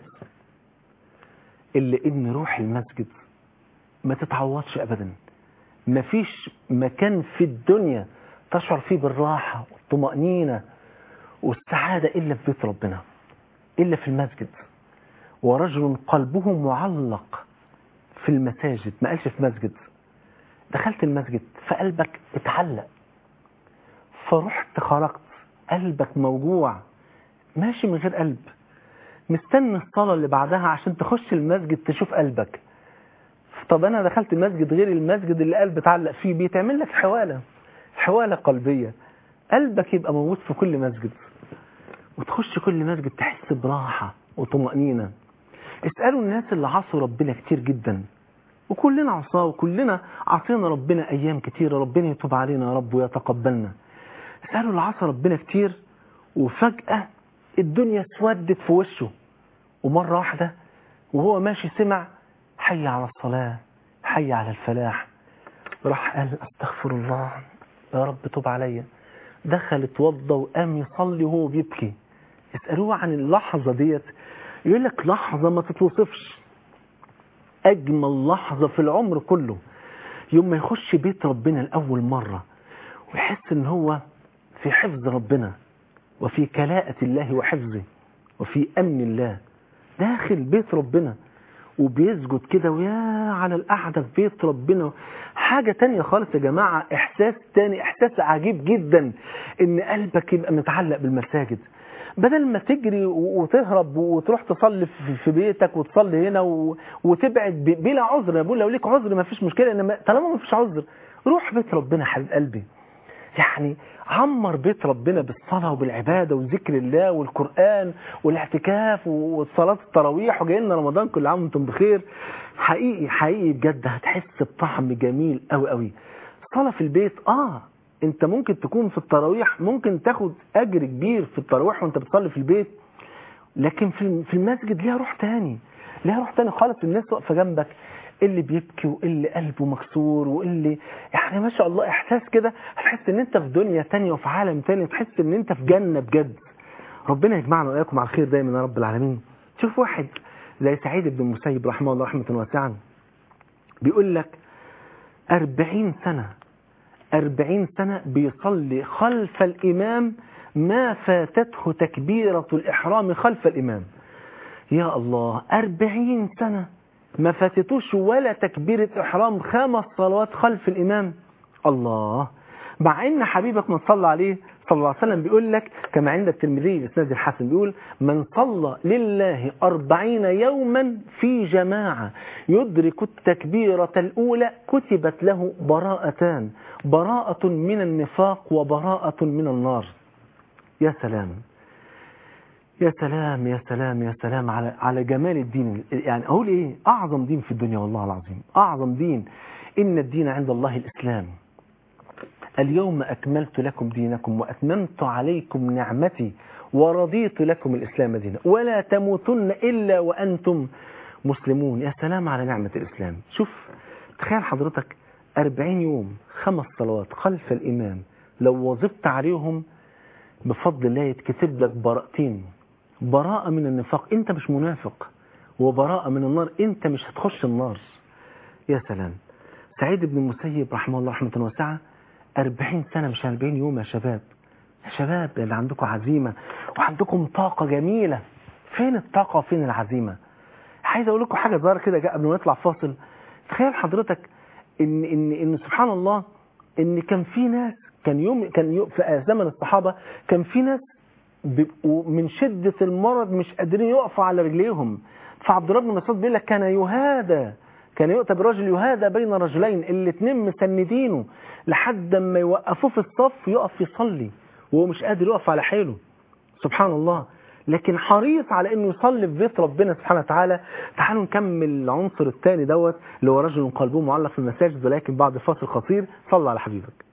الا ان روح المسجد ما تتعوضش ابدا مفيش مكان في الدنيا تشعر فيه بالراحة والطمأنينة والسعادة الا في بيت ربنا الا في المسجد ورجل قلبه معلق في المساجد ما قالش في مسجد دخلت المسجد فقلبك اتعلق فرحت خرجت قلبك موجوع ماشي من غير قلب مستني الصلاة اللي بعدها عشان تخش المسجد تشوف قلبك طب انا دخلت مسجد غير المسجد اللي قلب اتعلق فيه بيتعمل لك حوالة حوالة قلبية قلبك يبقى موجود في كل مسجد وتخش كل مسجد تحس براحة وطمأنينة اسألوا الناس اللي عصوا ربنا كتير جدا وكلنا عصاه وكلنا عصينا ربنا أيام كتيرة ربنا يتوب علينا يا رب ويتقبلنا اسألوا اللي عصى ربنا كتير وفجأة الدنيا اسودت في وشه ومرة واحدة وهو ماشي سمع حي على الصلاة حي على الفلاح راح قال استغفر الله يا رب توب عليا دخل اتوضى وقام يصلي وهو بيبكي اسألوه عن اللحظة ديت يقول لك لحظة ما تتوصفش أجمل لحظة في العمر كله يوم ما يخش بيت ربنا لأول مرة ويحس ان هو في حفظ ربنا وفي كلاءة الله وحفظه وفي أمن الله داخل بيت ربنا وبيسجد كده ويا على القعدة في بيت ربنا حاجة تانية خالص يا جماعة إحساس تاني إحساس عجيب جدا إن قلبك يبقى متعلق بالمساجد بدل ما تجري وتهرب وتروح تصلي في بيتك وتصلي هنا وتبعد بلا عذر بقول لو ليك عذر ما فيش مشكلة إنما طالما ما فيش عذر روح بيت ربنا حبيب قلبي يعني عمر بيت ربنا بالصلاة وبالعبادة وذكر الله والقرآن والاعتكاف والصلاة التراويح وجاي لنا رمضان كل عام وانتم بخير حقيقي حقيقي بجد هتحس بطعم جميل قوي قوي صلاة في البيت اه انت ممكن تكون في التراويح ممكن تاخد اجر كبير في التراويح وانت بتصلي في البيت لكن في في المسجد ليها روح تاني ليها روح تاني خالص الناس واقفه جنبك اللي بيبكي واللي قلبه مكسور واللي يعني ما شاء الله احساس كده هتحس ان انت في دنيا تانية وفي عالم تاني تحس ان انت في جنة بجد ربنا يجمعنا واياكم على الخير دايما يا رب العالمين شوف واحد زي سعيد بن المسيب رحمه الله رحمة واسعة بيقول لك أربعين سنة أربعين سنة بيصلي خلف الإمام ما فاتته تكبيرة الإحرام خلف الإمام يا الله أربعين سنة ما فاتتوش ولا تكبيرة إحرام خمس صلوات خلف الإمام الله مع ان حبيبك من صلى عليه صلى الله عليه وسلم بيقول لك كما عند الترمذي بإسناد الحسن بيقول من صلى لله أربعين يوما في جماعة يدرك التكبيرة الأولى كتبت له براءتان براءة من النفاق وبراءة من النار يا سلام يا سلام يا سلام يا سلام على على جمال الدين يعني اقول ايه اعظم دين في الدنيا والله العظيم اعظم دين ان الدين عند الله الاسلام اليوم اكملت لكم دينكم واتممت عليكم نعمتي ورضيت لكم الاسلام دينا ولا تموتن الا وانتم مسلمون يا سلام على نعمة الاسلام شوف تخيل حضرتك 40 يوم خمس صلوات خلف الامام لو وظبت عليهم بفضل الله يتكتب لك براءتين براءة من النفاق انت مش منافق وبراءة من النار انت مش هتخش النار يا سلام سعيد بن المسيب رحمه الله رحمة واسعة 40 سنة مش 40 يوم يا شباب يا شباب اللي عندكم عزيمة وعندكم طاقة جميلة فين الطاقة وفين العزيمة عايز اقول لكم حاجة صغيرة كده قبل ما نطلع فاصل تخيل حضرتك ان ان ان سبحان الله ان كان في ناس كان يوم كان يوم في زمن الصحابة كان في ناس بيبقوا من شدة المرض مش قادرين يقفوا على رجليهم فعبد الله بن مسعود بيقول لك كان يهادى كان يؤتى برجل يهادى بين رجلين الاثنين مسندينه لحد ما يوقفوه في الصف يقف يصلي وهو مش قادر يقف على حيله سبحان الله لكن حريص على انه يصلي في بيت ربنا سبحانه وتعالى تعالوا نكمل العنصر الثاني دوت اللي هو رجل قلبه معلق في المساجد ولكن بعد فاصل قصير صلى على حبيبك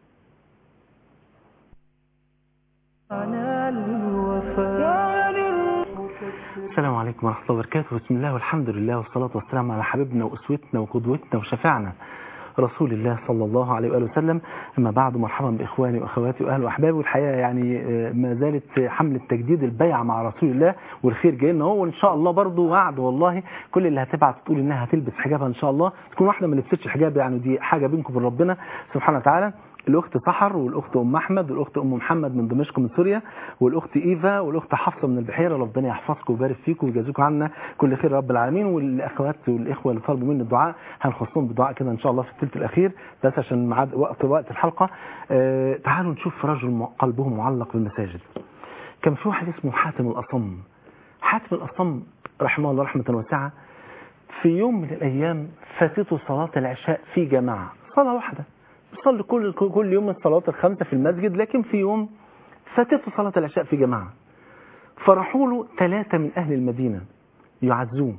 السلام عليكم ورحمة الله وبركاته بسم الله والحمد لله والصلاة والسلام على حبيبنا وأسوتنا وقدوتنا وشفعنا رسول الله صلى الله عليه وآله وسلم أما بعد مرحبا بإخواني وأخواتي وأهل وأحبابي والحقيقة يعني ما زالت حملة تجديد البيعة مع رسول الله والخير جاي لنا هو وإن شاء الله برضه وعد والله كل اللي هتبعت تقول إنها هتلبس حجابها إن شاء الله تكون واحدة ما لبستش حجاب يعني دي حاجة بينكم وبين ربنا سبحانه وتعالى الاخت سحر والاخت ام احمد والاخت ام محمد من دمشق من سوريا والاخت ايفا والاخت حفصه من البحيره ربنا يحفظكم ويبارك فيكم ويجازيكم عنا كل خير رب العالمين والاخوات والاخوه اللي طلبوا مني الدعاء هنخصهم بدعاء كده ان شاء الله في الثلث الاخير بس عشان ميعاد وقت وقت الحلقه آه تعالوا نشوف رجل قلبه معلق بالمساجد كان في واحد اسمه حاتم الاصم حاتم الاصم رحمه الله رحمه واسعه في يوم من الايام فاتته صلاه العشاء في جماعه صلاه واحده بيصلي كل كل يوم الصلوات الخمسة في المسجد لكن في يوم فاتته صلاة العشاء في جماعة فرحوا له ثلاثة من أهل المدينة يعزوه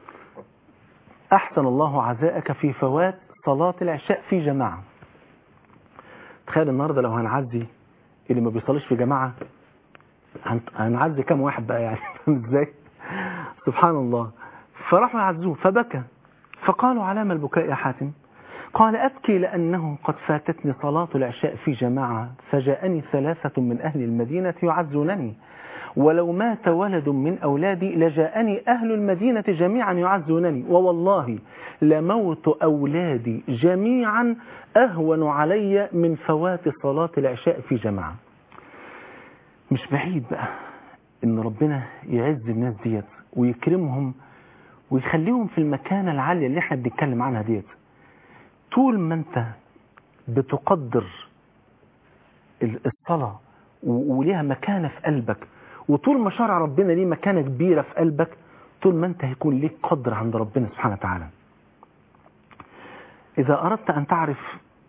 أحسن الله عزاءك في فوات صلاة العشاء في جماعة تخيل النهاردة لو هنعزي اللي ما بيصليش في جماعة هنعزي كم واحد بقى يعني ازاي سبحان الله فراحوا يعزوه فبكى فقالوا علام البكاء يا حاتم قال أبكي لأنه قد فاتتني صلاة العشاء في جماعة فجاءني ثلاثة من أهل المدينة يعزونني ولو مات ولد من أولادي لجاءني أهل المدينة جميعا يعزونني ووالله لموت أولادي جميعا أهون علي من فوات صلاة العشاء في جماعة مش بعيد بقى إن ربنا يعز الناس ديت ويكرمهم ويخليهم في المكانة العالية اللي احنا بنتكلم عنها ديت طول ما انت بتقدر الصلاة وليها مكانة في قلبك وطول ما شرع ربنا ليه مكانة كبيرة في قلبك طول ما انت هيكون ليك قدر عند ربنا سبحانه وتعالى إذا أردت أن تعرف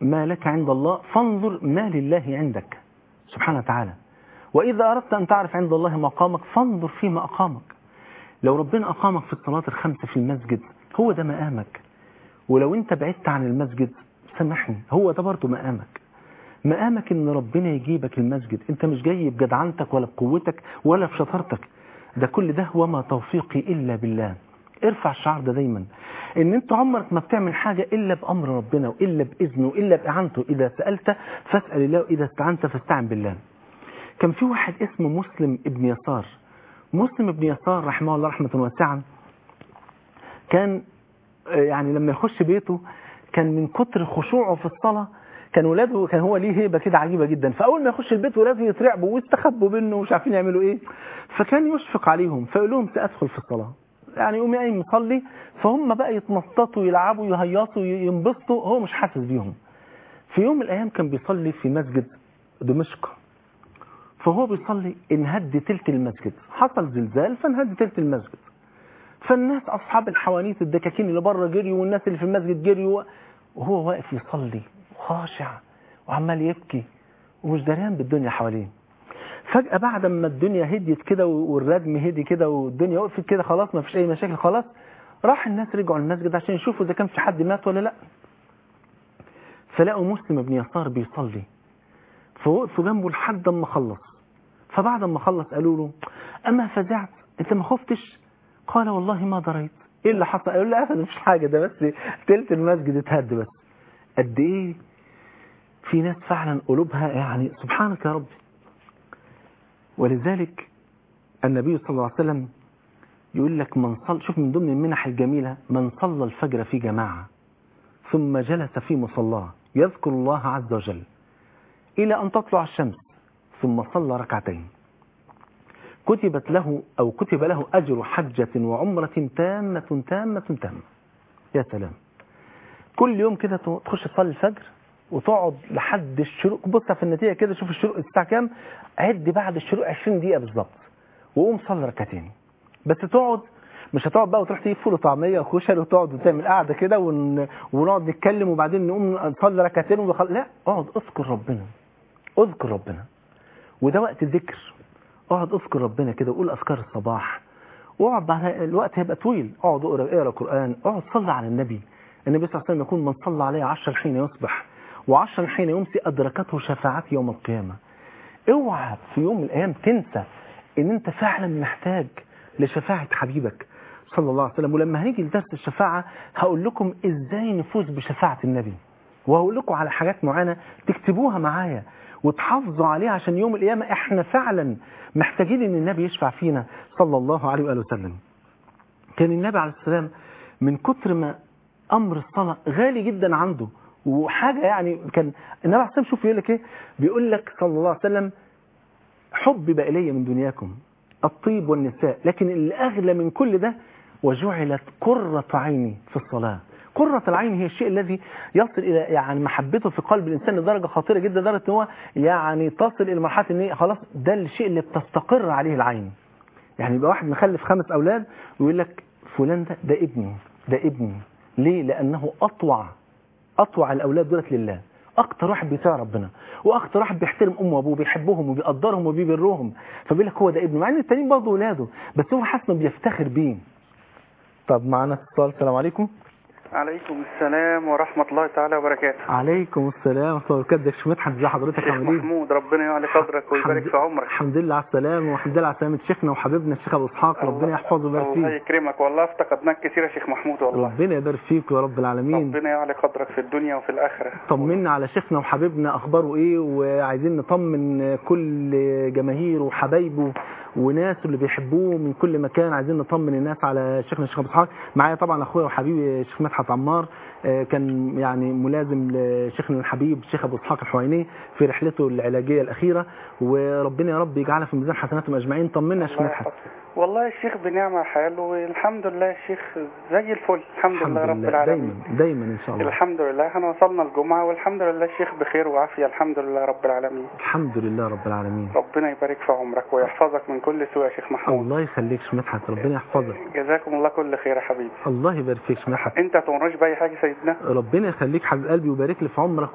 ما لك عند الله فانظر ما لله عندك سبحانه وتعالى وإذا أردت أن تعرف عند الله مقامك فانظر فيما أقامك لو ربنا أقامك في الصلاة الخمسة في المسجد هو ده مقامك ولو أنت بعدت عن المسجد سامحني هو ده برضه مقامك مقامك ان ربنا يجيبك المسجد انت مش جاي بجدعنتك ولا بقوتك ولا بشطارتك ده كل ده وما توفيقي الا بالله ارفع الشعار ده دايما ان انت عمرك ما بتعمل حاجة الا بامر ربنا والا باذنه والا باعانته اذا سألت فاسأل الله واذا استعنت فاستعن بالله كان في واحد اسمه مسلم ابن يسار مسلم ابن يسار رحمه الله رحمة واسعة كان يعني لما يخش بيته كان من كتر خشوعه في الصلاة كان ولاده كان هو ليه هيبه كده عجيبه جدا فاول ما يخش البيت ولاده يترعبوا ويستخبوا منه ومش عارفين يعملوا ايه فكان يشفق عليهم فيقول لهم سادخل في الصلاه يعني يقوم قايم يصلي فهم بقى يتنططوا يلعبوا يهيصوا ينبسطوا هو مش حاسس بيهم في يوم من الايام كان بيصلي في مسجد دمشق فهو بيصلي انهد تلت المسجد حصل زلزال فانهد تلت المسجد فالناس اصحاب الحوانيت الدكاكين اللي بره جريوا والناس اللي في المسجد جريوا وهو واقف يصلي خاشع وعمال يبكي ومش دريان بالدنيا حواليه فجأة بعد ما الدنيا هديت كده والردم هدي كده والدنيا وقفت كده خلاص ما فيش أي مشاكل خلاص راح الناس رجعوا المسجد عشان يشوفوا إذا كان في حد مات ولا لا فلقوا مسلم بن يسار بيصلي فوقفوا جنبه لحد ما خلص فبعد ما خلص قالوا له أما فزعت أنت ما خفتش قال والله ما دريت ايه اللي حصل قالوا له ابدا مفيش حاجه ده بس تلت المسجد اتهد بس قد ايه في ناس فعلا قلوبها يعني سبحانك يا رب ولذلك النبي صلى الله عليه وسلم يقول لك من صل شوف من ضمن المنح الجميلة من صلى الفجر في جماعة ثم جلس في مصلاه يذكر الله عز وجل إلى أن تطلع الشمس ثم صلى ركعتين كتبت له أو كتب له أجر حجة وعمرة تامة تامة تامة يا سلام كل يوم كده تخش تصلي الفجر وتقعد لحد الشروق بص في النتيجة كده شوف الشروق الساعة كام عد بعد الشروق 20 دقيقة بالظبط وقوم صلي ركعتين بس تقعد مش هتقعد بقى وتروح تجيب فول وطعميه وكشري وتقعد وتعمل قاعده كده ون... ونقعد نتكلم وبعدين نقوم نصلي ركعتين ونخل... لا اقعد اذكر ربنا اذكر ربنا وده وقت الذكر اقعد اذكر ربنا كده وقول اذكار الصباح واقعد بعد الوقت هيبقى طويل اقعد اقرا اقرا قران اقعد صلي على النبي النبي صلى الله عليه وسلم يقول من صلى عليه عشر حين يصبح وعشر حين يمسي ادركته شفاعتي يوم القيامه اوعى في يوم من الايام تنسى ان انت فعلا محتاج لشفاعه حبيبك صلى الله عليه وسلم ولما هنيجي لدرس الشفاعه هقول لكم ازاي نفوز بشفاعه النبي وهقول لكم على حاجات معينه تكتبوها معايا وتحافظوا عليها عشان يوم القيامة احنا فعلا محتاجين ان النبي يشفع فينا صلى الله عليه وآله وسلم كان النبي عليه السلام من كتر ما امر الصلاة غالي جدا عنده وحاجة يعني كان النبي عليه السلام شوف يقول لك ايه بيقول لك صلى الله عليه وسلم حبب الي من دنياكم الطيب والنساء لكن اللي اغلى من كل ده وجعلت قرة عيني في الصلاة قرة العين هي الشيء الذي يصل إلى يعني محبته في قلب الإنسان لدرجة خطيرة جدا لدرجة إن هو يعني تصل إلى مرحلة إن خلاص ده الشيء اللي بتستقر عليه العين يعني يبقى واحد مخلف خمس أولاد ويقول لك فلان ده ده ابني ده ابني ليه؟ لأنه أطوع أطوع الأولاد دولت لله أكتر واحد بيطيع ربنا وأكتر واحد بيحترم أمه وأبوه بيحبهم وبيقدرهم وبيبرهم فبيقول لك هو ده ابنه مع إن التانيين برضه ولاده بس هو حاسس إنه بيفتخر بيه طب معانا اتصال السلام عليكم عليكم السلام ورحمة الله تعالى وبركاته عليكم السلام ورحمة الله وبركاته ده مدحت ازي حضرتك شيخ عامل ايه؟ محمود ربنا يعلي قدرك ويبارك في عمرك الحمد لله على السلامة والحمد لله على سلامة شيخنا وحبيبنا الشيخ ابو اسحاق ربنا يحفظه ويبارك الله فيه يكرمك والله افتقدناك كثير يا شيخ محمود والله ربنا يبارك فيك يا رب العالمين ربنا يعلي قدرك في الدنيا وفي الآخرة طمنا على شيخنا وحبيبنا اخباره ايه وعايزين نطمن كل جماهيره وحبايبه وناس اللي بيحبوه من كل مكان عايزين نطمن الناس على شيخنا الشيخ ابو اسحاق معايا طبعا اخويا وحبيبي الشيخ مدحت عمار آه، كان يعني ملازم لشيخنا الحبيب الشيخ ابو اسحاق الحويني في رحلته العلاجيه الاخيره وربنا يا رب يجعلها في ميزان حسناتهم اجمعين طمنا يا شيخ الله مدحت يحفظك. والله الشيخ بنعمة حال والحمد لله الشيخ زي الفل الحمد, الحمد لله رب لله العالمين دايما دايما ان شاء الله الحمد لله احنا وصلنا الجمعة والحمد لله الشيخ بخير وعافية الحمد لله رب العالمين الحمد لله رب العالمين ربنا يبارك في عمرك ويحفظك من كل سوء يا شيخ محمود الله يخليك يا شيخ مدحت ربنا يحفظك جزاكم الله كل خير يا حبيبي الله يبارك فيك يا شيخ مدحت انت تؤمرناش باي حاجه يا سيدنا ربنا يخليك حبيب قلبي ويبارك لي في عمرك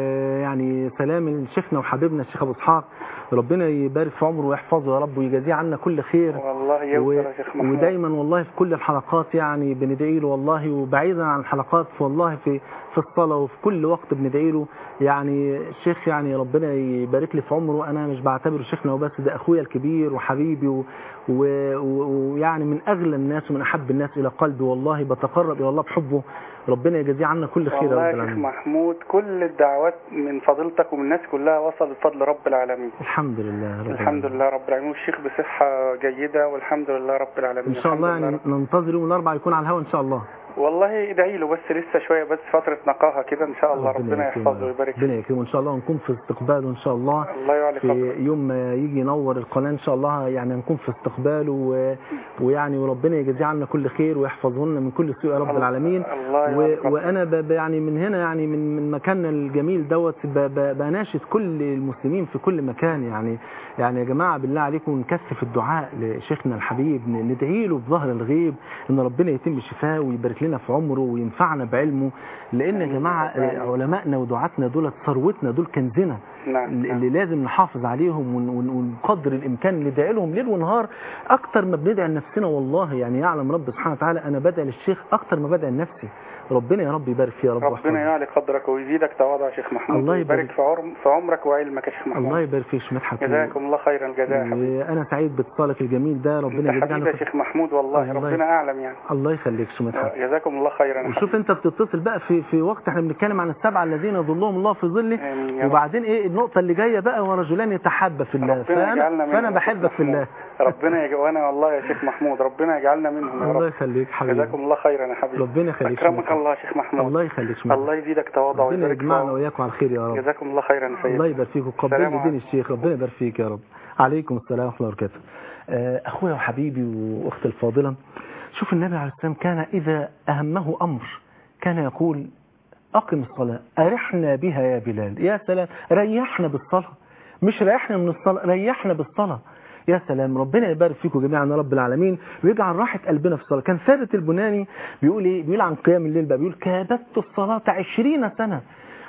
ويعني سلام لشيخنا وحبيبنا الشيخ ابو اسحاق ربنا يبارك في عمره ويحفظه يا رب ويجازيه عنا كل خير والله يوصل يا شيخ محمود ودايما والله في كل الحلقات يعني بندعي له والله وبعيدا عن الحلقات والله في في الصلاه وفي كل وقت بندعي له يعني الشيخ يعني ربنا يبارك لي في عمره انا مش بعتبره شيخنا وبس ده اخويا الكبير وحبيبي و- و- و- ويعني من اغلى الناس ومن احب الناس الى قلبي والله بتقرب الى الله بحبه ربنا يجازيه عنا كل خير والله يا يا رب شيخ العالمين محمود كل الدعوات من فضيلتك ومن الناس كلها وصلت بفضل رب العالمين الحمد لله رب الحمد العالمين. لله رب العالمين والشيخ بصحة جيدة والحمد لله رب العالمين ان شاء الله الحمد لله يعني ننتظر يوم الاربعاء يكون على الهواء ان شاء الله والله ادعي له بس لسه شوية بس فترة نقاهة كده ان شاء الله ربنا يكرمه. يحفظه ويبارك فيه ربنا يكرمه ان شاء الله ونكون في استقباله ان شاء الله الله يعلي في فضله يوم ما يجي ينور القناة إن شاء الله يعني نكون في استقباله و... ويعني وربنا يجزيه عنا كل خير ويحفظه لنا من كل سوء يا رب العالمين الله و... يعلي فضله. وأنا ب... ب- يعني من هنا يعني من من مكاننا الجميل دوت ب... ب... بناشد كل المسلمين في كل مكان يعني يعني يا جماعة بالله عليكم نكثف الدعاء لشيخنا الحبيب ن- ندعي له بظهر الغيب إن ربنا يتم شفاه ويبارك لنا في عمره وينفعنا بعلمه لأن يا جماعة آه، علمائنا ودعاتنا دول ثروتنا دول كنزنا نعم اللي نعم. اللي لازم نحافظ عليهم ون- ون- ونقدر الامكان ندعي لهم ليل ونهار اكتر ما بندعي لنفسنا والله يعني يعلم رب سبحانه وتعالى انا بدعي للشيخ اكتر ما بدعي لنفسي ربنا يا رب يبارك فيه يا رب ربنا ويحفظه. يعلي قدرك ويزيدك تواضع يا شيخ محمود الله ويبارك يبارك. في عمر في عمرك وعلمك يا شيخ محمود الله يبارك فيك شمات حكيم جزاكم الله خيرا الجزاء يا حبيبي وانا سعيد باتصالك الجميل ده ربنا انت يجزيك حبيبي يا عنك شيخ محمود والله الله ربنا اعلم يعني الله يخليك شمات حكيم جزاكم الله خيرا يا وشوف انت بتتصل بقى في في وقت احنا بنتكلم عن السبعه الذين يظلهم الله في ظله آمين يا رب. وبعدين ايه النقطه اللي جايه بقى ورجلان يتحابا في الله ربنا يجعلنا فانا منهم فانا يا شيخ بحبك في محمود. الله ربنا يج... وانا والله يا شيخ محمود ربنا يجعلنا منهم يا الله رب يخليك حبيبي جزاكم الله خيرا يا حبيبي ربنا يخليك اكرمك شمال. الله يا شيخ محمود الله يخليك شمال. الله يزيدك تواضع ربنا ويبارك في يجمعنا عمرك. وإياكم على الخير يا رب جزاكم الله خيرا يا سيدي الله يبارك فيك وقبل السلام الدين عليكم. الشيخ ربنا يبارك فيك يا رب عليكم السلام ورحمة الله وبركاته آه، أخويا وحبيبي وأختي الفاضلة شوف النبي عليه السلام كان إذا أهمه أمر كان يقول أقم الصلاة أرحنا بها يا بلال يا سلام ريحنا بالصلاة مش ريحنا من الصلاة ريحنا بالصلاة يا سلام ربنا يبارك فيكم جميعا يا رب العالمين ويجعل راحة قلبنا في الصلاة كان ثابت البناني بيقول ايه بيقول عن قيام الليل بقى بيقول كابدت الصلاة عشرين سنة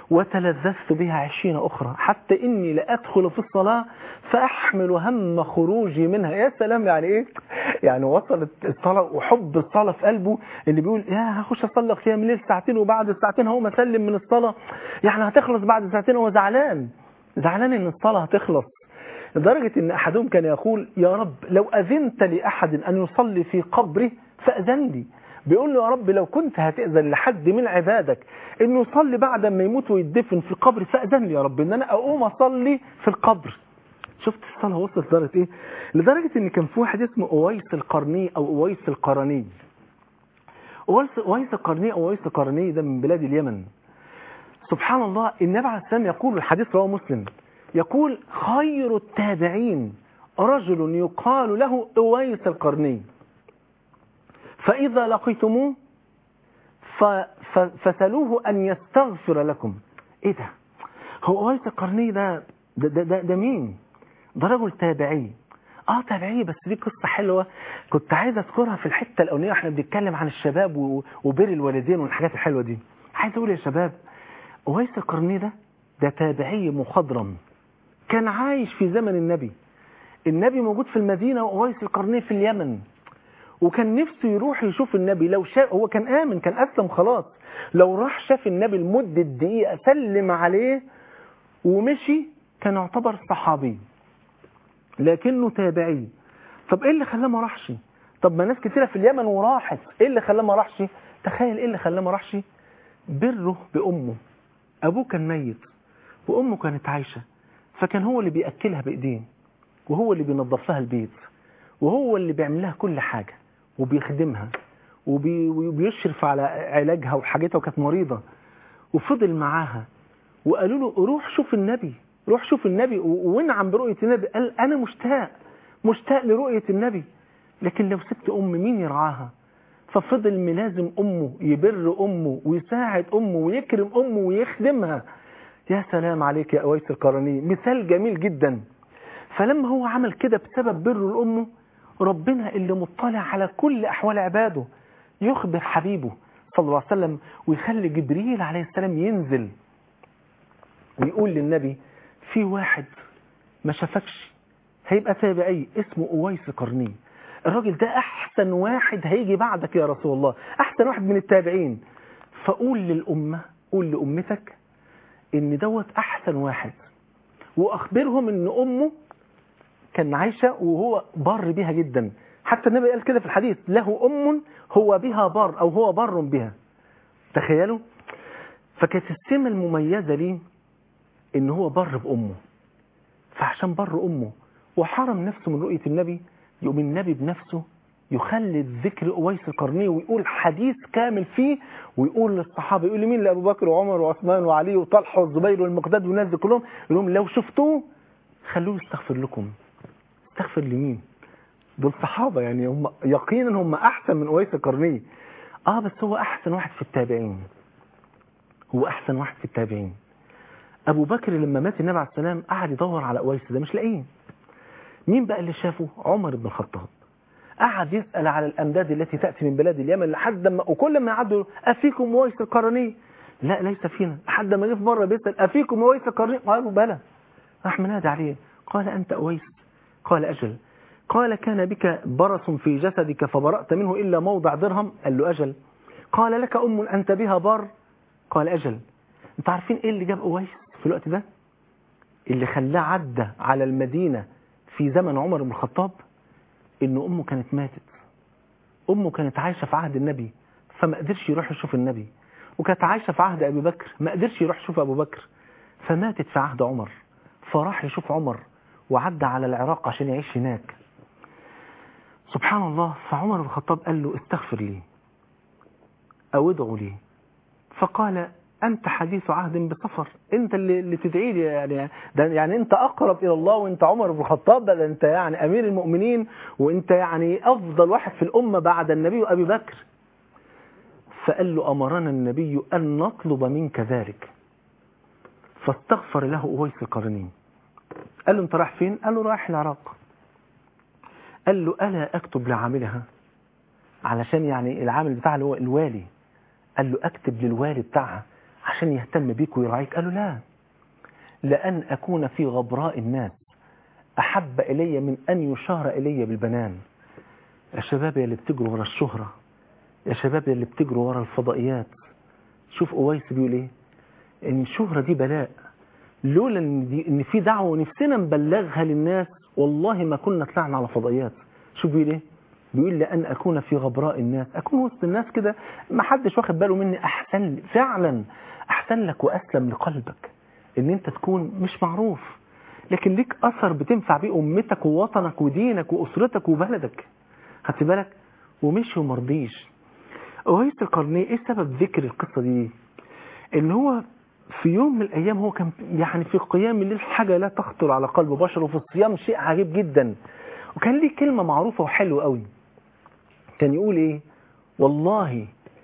وتلذذت بها عشرين أخرى حتى إني لأدخل في الصلاة فأحمل هم خروجي منها يا سلام يعني إيه يعني وصلت الصلاة وحب الصلاة في قلبه اللي بيقول يا هخش أصلي قيام الليل ساعتين وبعد الساعتين هقوم أسلم من الصلاة يعني هتخلص بعد ساعتين هو زعلان زعلان إن الصلاة هتخلص لدرجة إن أحدهم كان يقول يا رب لو أذنت لأحد أن يصلي في قبره فأذن لي بيقول له يا رب لو كنت هتأذن لحد من عبادك انه يصلي بعد ما يموت ويدفن في القبر فأذن لي يا رب ان انا اقوم اصلي في القبر شفت الصلاة وصلت لدرجة ايه لدرجة ان كان في واحد اسمه اويس القرني او اويس القرني اويس اويس القرني او اويس القرني ده من بلاد اليمن سبحان الله النبي عليه السلام يقول الحديث رواه مسلم يقول خير التابعين رجل يقال له اويس القرني فإذا لقيتموه ف... ف... فسلوه أن يستغفر لكم إيه ده هو أويس القرني ده ده, ده, ده, ده مين ده رجل تابعي اه تابعي بس دي قصة حلوة كنت عايز اذكرها في الحتة الاولانية واحنا بنتكلم عن الشباب و... وبر الوالدين والحاجات الحلوة دي عايز اقول يا شباب أويس القرني ده ده تابعي مخضرم كان عايش في زمن النبي النبي موجود في المدينة وأويس القرني في اليمن وكان نفسه يروح يشوف النبي لو شاف هو كان آمن كان أسلم خلاص لو راح شاف النبي لمدة دقيقة سلم عليه ومشي كان يعتبر صحابي لكنه تابعي طب ايه اللي خلاه ما راحش طب ما ناس كتيرة في اليمن وراحت ايه اللي خلاه ما راحش تخيل ايه اللي خلاه ما راحش بره بأمه أبوه كان ميت وأمه كانت عايشة فكان هو اللي بيأكلها بإيديه وهو اللي بينظف لها البيت وهو اللي بيعمل لها كل حاجة وبيخدمها وبي- وبيشرف على علاجها وحاجتها وكانت مريضة وفضل معاها وقالوا له روح شوف النبي روح شوف النبي و- وانعم برؤية النبي قال أنا مشتاق مشتاق لرؤية النبي لكن لو سبت أم مين يرعاها ففضل ملازم أمه يبر أمه ويساعد أمه ويكرم أمه ويخدمها يا سلام عليك يا أويس القرني مثال جميل جدا فلما هو عمل كده بسبب بره لأمه ربنا اللي مطلع على كل أحوال عباده يخبر حبيبه صلى الله عليه وسلم ويخلي جبريل عليه السلام ينزل ويقول للنبي في واحد ما شافكش هيبقى تابعي اسمه أويس قرني الراجل ده أحسن واحد هيجي بعدك يا رسول الله أحسن واحد من التابعين فقول للأمة قول لأمتك إن دوت أحسن واحد وأخبرهم إن أمه كان عايشة وهو بر بها جدا حتى النبي قال كده في الحديث له أم هو بها بر أو هو بر بها تخيلوا فكانت السمة المميزة ليه إن هو بر بأمه فعشان بر أمه وحرم نفسه من رؤية النبي يقوم النبي بنفسه يخلد ذكر أويس القرني ويقول حديث كامل فيه ويقول للصحابة يقول لمين لأبو بكر وعمر وعثمان وعلي وطلحة والزبير والمقداد والناس دي كلهم يقول لهم لو شفتوه خلوه يستغفر لكم استغفر لمين دول صحابة يعني هم يقينا هم أحسن من أويس القرني آه بس هو أحسن واحد في التابعين هو أحسن واحد في التابعين أبو بكر لما مات النبي عليه السلام قعد يدور على أويس ده مش لاقيه مين بقى اللي شافه عمر بن الخطاب قعد يسأل على الأمداد التي تأتي من بلاد اليمن لحد ما وكل ما يعدوا أفيكم ويس القرني لا ليس فينا لحد ما جه في مرة بيسأل أفيكم ويس القرني قالوا بلى راح منادي عليه قال أنت أويس قال أجل قال كان بك برص في جسدك فبرأت منه إلا موضع درهم قال له أجل قال لك أم أنت بها بار قال أجل انت عارفين إيه اللي جاب أويس في الوقت ده اللي خلاه عدى على المدينة في زمن عمر بن الخطاب ان امه كانت ماتت امه كانت عايشة في عهد النبي فما قدرش يروح يشوف النبي وكانت عايشة في عهد ابي بكر ما قدرش يروح يشوف ابو بكر فماتت في عهد عمر فراح يشوف عمر وعدى على العراق عشان يعيش هناك سبحان الله فعمر بن الخطاب قال له استغفر لي او ادعو لي فقال أنت حديث عهد بسفر أنت اللي, اللي تدعي لي يعني ده يعني أنت أقرب إلى الله وأنت عمر بن الخطاب ده أنت يعني أمير المؤمنين وأنت يعني أفضل واحد في الأمة بعد النبي وأبي بكر فقال له أمرنا النبي أن نطلب منك ذلك فاستغفر له أويس القرني قال له أنت رايح فين؟ قال له رايح العراق قال له ألا أكتب لعاملها علشان يعني العامل بتاعها اللي هو الوالي قال له أكتب للوالي بتاعها عشان يهتم بيك ويراعيك قالوا لا لأن أكون في غبراء الناس أحب إلي من أن يشار إلي بالبنان يا شباب يا اللي بتجروا ورا الشهرة يا شباب يا اللي بتجروا ورا الفضائيات شوف أويس بيقول إيه إن الشهرة دي بلاء لولا إن, دي إن في دعوة ونفسنا نبلغها للناس والله ما كنا طلعنا على فضائيات شوف بيقول إيه بيقول لأن أكون في غبراء الناس أكون وسط الناس كده ما حدش واخد باله مني أحسن لي فعلا أحسن لك وأسلم لقلبك إن أنت تكون مش معروف لكن ليك أثر بتنفع بيه أمتك ووطنك ودينك وأسرتك وبلدك خدت بالك ومش ومرضيش أويس القرني إيه سبب ذكر القصة دي إن هو في يوم من الأيام هو كان يعني في قيام الليل حاجة لا تخطر على قلب بشر وفي الصيام شيء عجيب جدا وكان ليه كلمة معروفة وحلوة قوي كان يقول ايه والله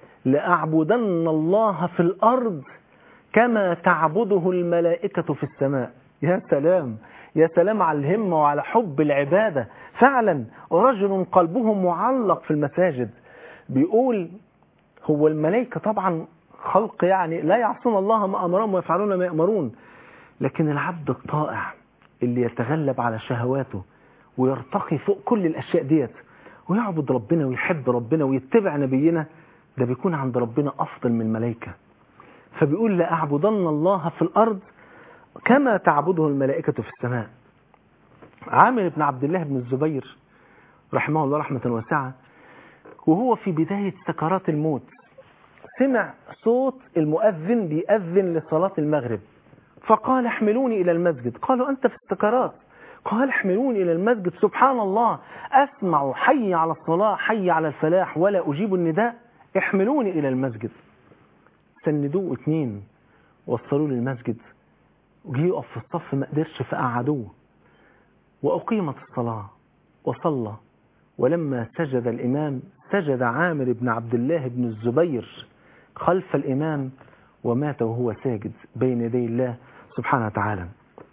لأعبدن الله في الأرض كما تعبده الملائكة في السماء يا سلام يا سلام على الهمة وعلى حب العبادة فعلا رجل قلبه معلق في المساجد بيقول هو الملائكة طبعا خلق يعني لا يعصون الله ما أمرهم ويفعلون ما يأمرون لكن العبد الطائع اللي يتغلب على شهواته ويرتقي فوق كل الأشياء ديت ويعبد ربنا ويحب ربنا ويتبع نبينا ده بيكون عند ربنا أفضل من الملائكة فبيقول لأعبدن الله في الأرض كما تعبده الملائكة في السماء عامر بن عبد الله بن الزبير رحمه الله رحمة واسعة وهو في بداية سكرات الموت سمع صوت المؤذن بيأذن لصلاة المغرب فقال احملوني إلى المسجد قالوا أنت في السكرات قال احملوني إلى المسجد سبحان الله أسمع حي على الصلاة حي على الفلاح ولا أجيب النداء احملوني إلى المسجد سندوه اتنين وصلوه للمسجد وجي يقف في الصف ما قدرش فقعدوه وأقيمت الصلاة وصلى ولما سجد الإمام سجد عامر بن عبد الله بن الزبير خلف الإمام ومات وهو ساجد بين يدي الله سبحانه وتعالى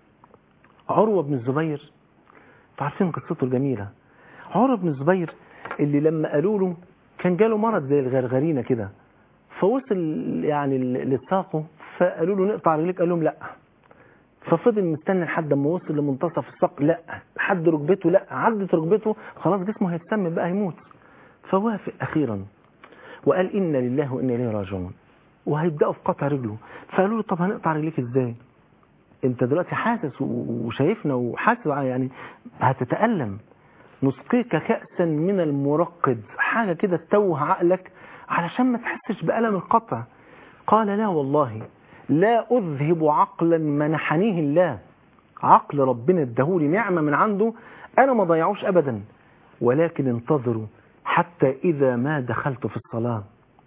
عروة بن الزبير تعرفين قصته الجميلة عروة بن الزبير اللي لما قالوا له كان جاله مرض زي الغرغرينة كده فوصل يعني لساقه فقالوا له نقطع رجليك قال لهم لا ففضل مستني لحد ما وصل لمنتصف الساق لا لحد ركبته لا عدت ركبته خلاص جسمه هيتسمم بقى هيموت فوافق اخيرا وقال انا لله وانا اليه راجعون وهيبداوا في قطع رجله فقالوا له طب هنقطع رجليك ازاي انت دلوقتي حاسس وشايفنا وحاسس يعني هتتألم نسقيك كأسا من المرقد حاجة كده تتوه عقلك علشان ما تحسش بألم القطع قال لا والله لا أذهب عقلا منحنيه الله عقل ربنا ادهولي نعمة من عنده أنا ما ضيعوش أبدا ولكن انتظروا حتى إذا ما دخلت في الصلاة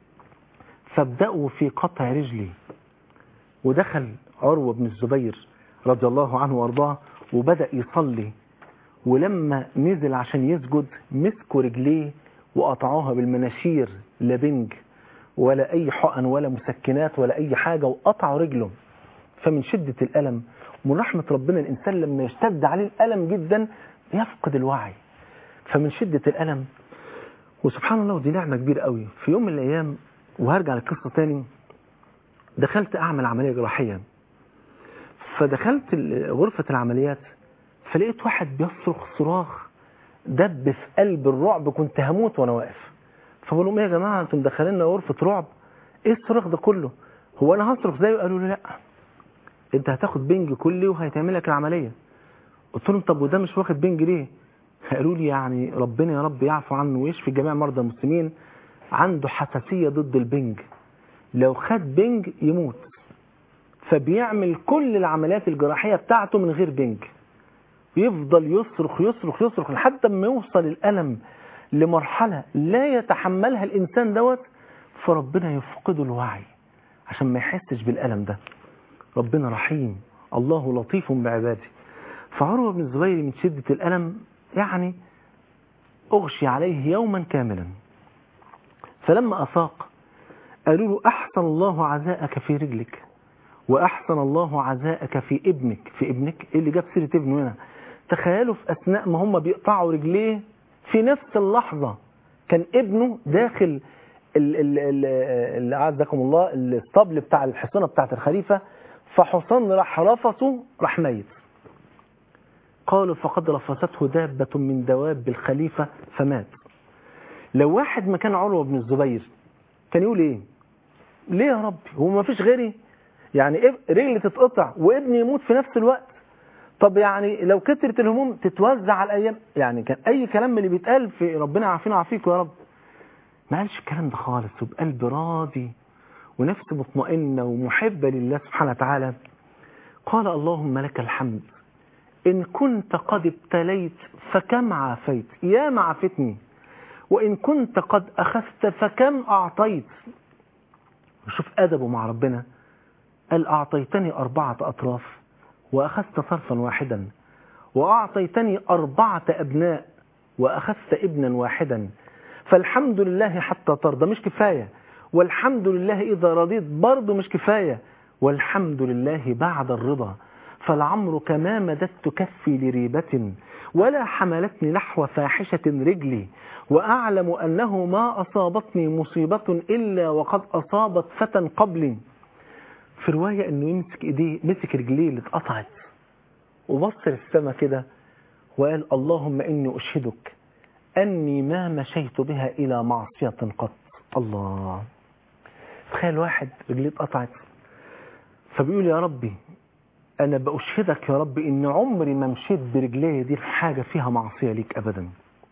فابدأوا في قطع رجلي ودخل عروة بن الزبير رضي الله عنه وارضاه وبدأ يصلي ولما نزل عشان يسجد مسكوا رجليه وقطعوها بالمناشير لا بنج ولا أي حقن ولا مسكنات ولا أي حاجة وقطعوا رجله فمن شدة الألم ومن رحمة ربنا الإنسان لما يشتد عليه الألم جدا يفقد الوعي فمن شدة الألم وسبحان الله ودي نعمة كبيرة قوي في يوم من الأيام وهرجع للقصة تاني دخلت أعمل عملية جراحية فدخلت غرفة العمليات فلقيت واحد بيصرخ صراخ دب في قلب الرعب كنت هموت وانا واقف فبقول لهم ايه يا جماعه انتم مدخليننا غرفه رعب ايه الصراخ ده كله هو انا هصرخ زيه قالوا لي لا انت هتاخد بنج كلي وهيتعمل لك العمليه قلت لهم طب وده مش واخد بنج ليه قالوا لي يعني ربنا يا رب يعفو عنه ويشفي جميع مرضى المسلمين عنده حساسيه ضد البنج لو خد بنج يموت فبيعمل كل العمليات الجراحيه بتاعته من غير بنج يفضل يصرخ يصرخ يصرخ لحد ما يوصل الألم لمرحلة لا يتحملها الإنسان دوت فربنا يفقده الوعي عشان ما يحسش بالألم ده ربنا رحيم الله لطيف بعباده فعروة بن الزبير من شدة الألم يعني أغشي عليه يوما كاملا فلما أفاق قالوا له أحسن الله عزاءك في رجلك وأحسن الله عزاءك في ابنك في ابنك إيه اللي جاب سيرة ابنه هنا تخيلوا في أثناء ما هم بيقطعوا رجليه في نفس اللحظة كان ابنه داخل اللي عزكم الله الاسطبل بتاع الحصانة بتاعت الخليفة فحصان راح رفصه راح ميت قالوا فقد رفسته دابة من دواب الخليفة فمات لو واحد مكان عروة بن الزبير كان يقول ايه ليه يا ربي هو ما فيش غيري يعني رجلي تتقطع وابني يموت في نفس الوقت طب يعني لو كترت الهموم تتوزع على الايام يعني كان اي كلام من اللي بيتقال في ربنا يعافينا ويعافيكم يا رب ما قالش الكلام ده خالص وبقلب راضي ونفس مطمئنه ومحبه لله سبحانه وتعالى قال اللهم لك الحمد ان كنت قد ابتليت فكم عافيت يا ما عافتني وان كنت قد اخذت فكم اعطيت وشوف ادبه مع ربنا قال اعطيتني اربعه اطراف وأخذت طرفا واحدا وأعطيتني أربعة أبناء وأخذت ابنا واحدا فالحمد لله حتى ترضى مش كفاية والحمد لله إذا رضيت برضه مش كفاية والحمد لله بعد الرضا فالعمر كما مددت كفي لريبة ولا حملتني نحو فاحشة رجلي وأعلم أنه ما أصابتني مصيبة إلا وقد أصابت فتى قبلي في رواية انه يمسك ايديه مسك رجليه اللي اتقطعت وبص للسما كده وقال اللهم اني اشهدك اني ما مشيت بها الى معصية قط الله تخيل واحد رجليه اتقطعت فبيقول يا ربي انا باشهدك يا ربي ان عمري ما مشيت برجلي دي في حاجة فيها معصية ليك ابدا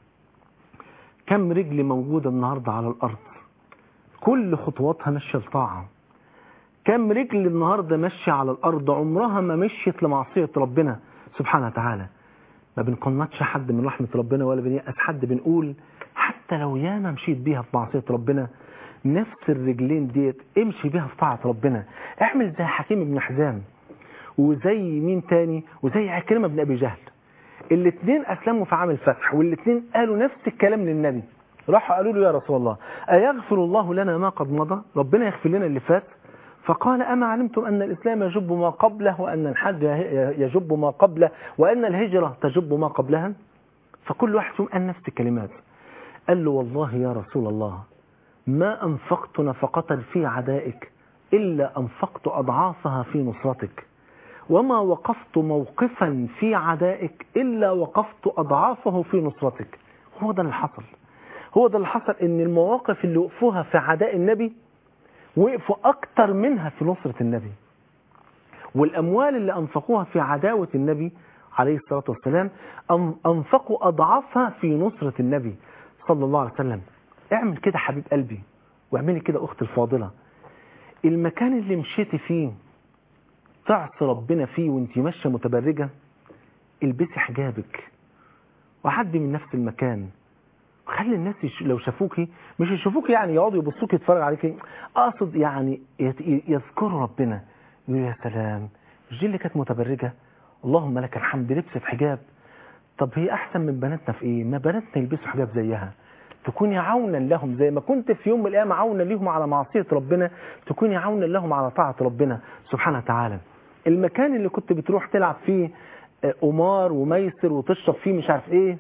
كم رجل موجودة النهاردة على الارض كل خطواتها ماشيه لطاعه كم رجل النهاردة ماشية على الأرض عمرها ما مشيت لمعصية ربنا سبحانه وتعالى ما بنقنطش حد من رحمة ربنا ولا بنيأس حد بنقول حتى لو ياما مشيت بيها في معصية ربنا نفس الرجلين ديت امشي بيها في طاعة ربنا اعمل زي حكيم بن حزام وزي مين تاني وزي عكرمة بن أبي جهل الاثنين أسلموا في عام الفتح والاثنين قالوا نفس الكلام للنبي راحوا قالوا له يا رسول الله أيغفر الله لنا ما قد مضى ربنا يغفر لنا اللي فات فقال أما علمتم أن الإسلام يجب ما قبله وأن الحج يجب ما قبله وأن الهجرة تجب ما قبلها فكل واحد فيهم قال نفس الكلمات قال له والله يا رسول الله ما أنفقت نفقة في عدائك إلا أنفقت أضعافها في نصرتك وما وقفت موقفا في عدائك إلا وقفت أضعافه في نصرتك هو ده اللي حصل هو ده اللي حصل ان المواقف اللي وقفوها في عداء النبي وقفوا اكتر منها في نصرة النبي والاموال اللي انفقوها في عداوة النبي عليه الصلاة والسلام انفقوا اضعافها في نصرة النبي صلى الله عليه وسلم اعمل كده حبيب قلبي واعملي كده اختي الفاضلة المكان اللي مشيتي فيه تعصي ربنا فيه وانت ماشية متبرجة البسي حجابك وعدي من نفس المكان خلي الناس يش... لو شافوكي مش يشوفوكي يعني يقعدوا يبصوكي يتفرجوا عليكي اقصد يعني يت... يذكروا ربنا يقولوا يا سلام مش دي اللي كانت متبرجه اللهم لك الحمد لبست حجاب طب هي احسن من بناتنا في ايه ما بناتنا يلبسوا حجاب زيها تكوني عونا لهم زي ما كنت في يوم من الايام عونا ليهم على معصيه ربنا تكوني عونا لهم على طاعه ربنا سبحانه وتعالى المكان اللي كنت بتروح تلعب فيه قمار وميسر وتشرب فيه مش عارف ايه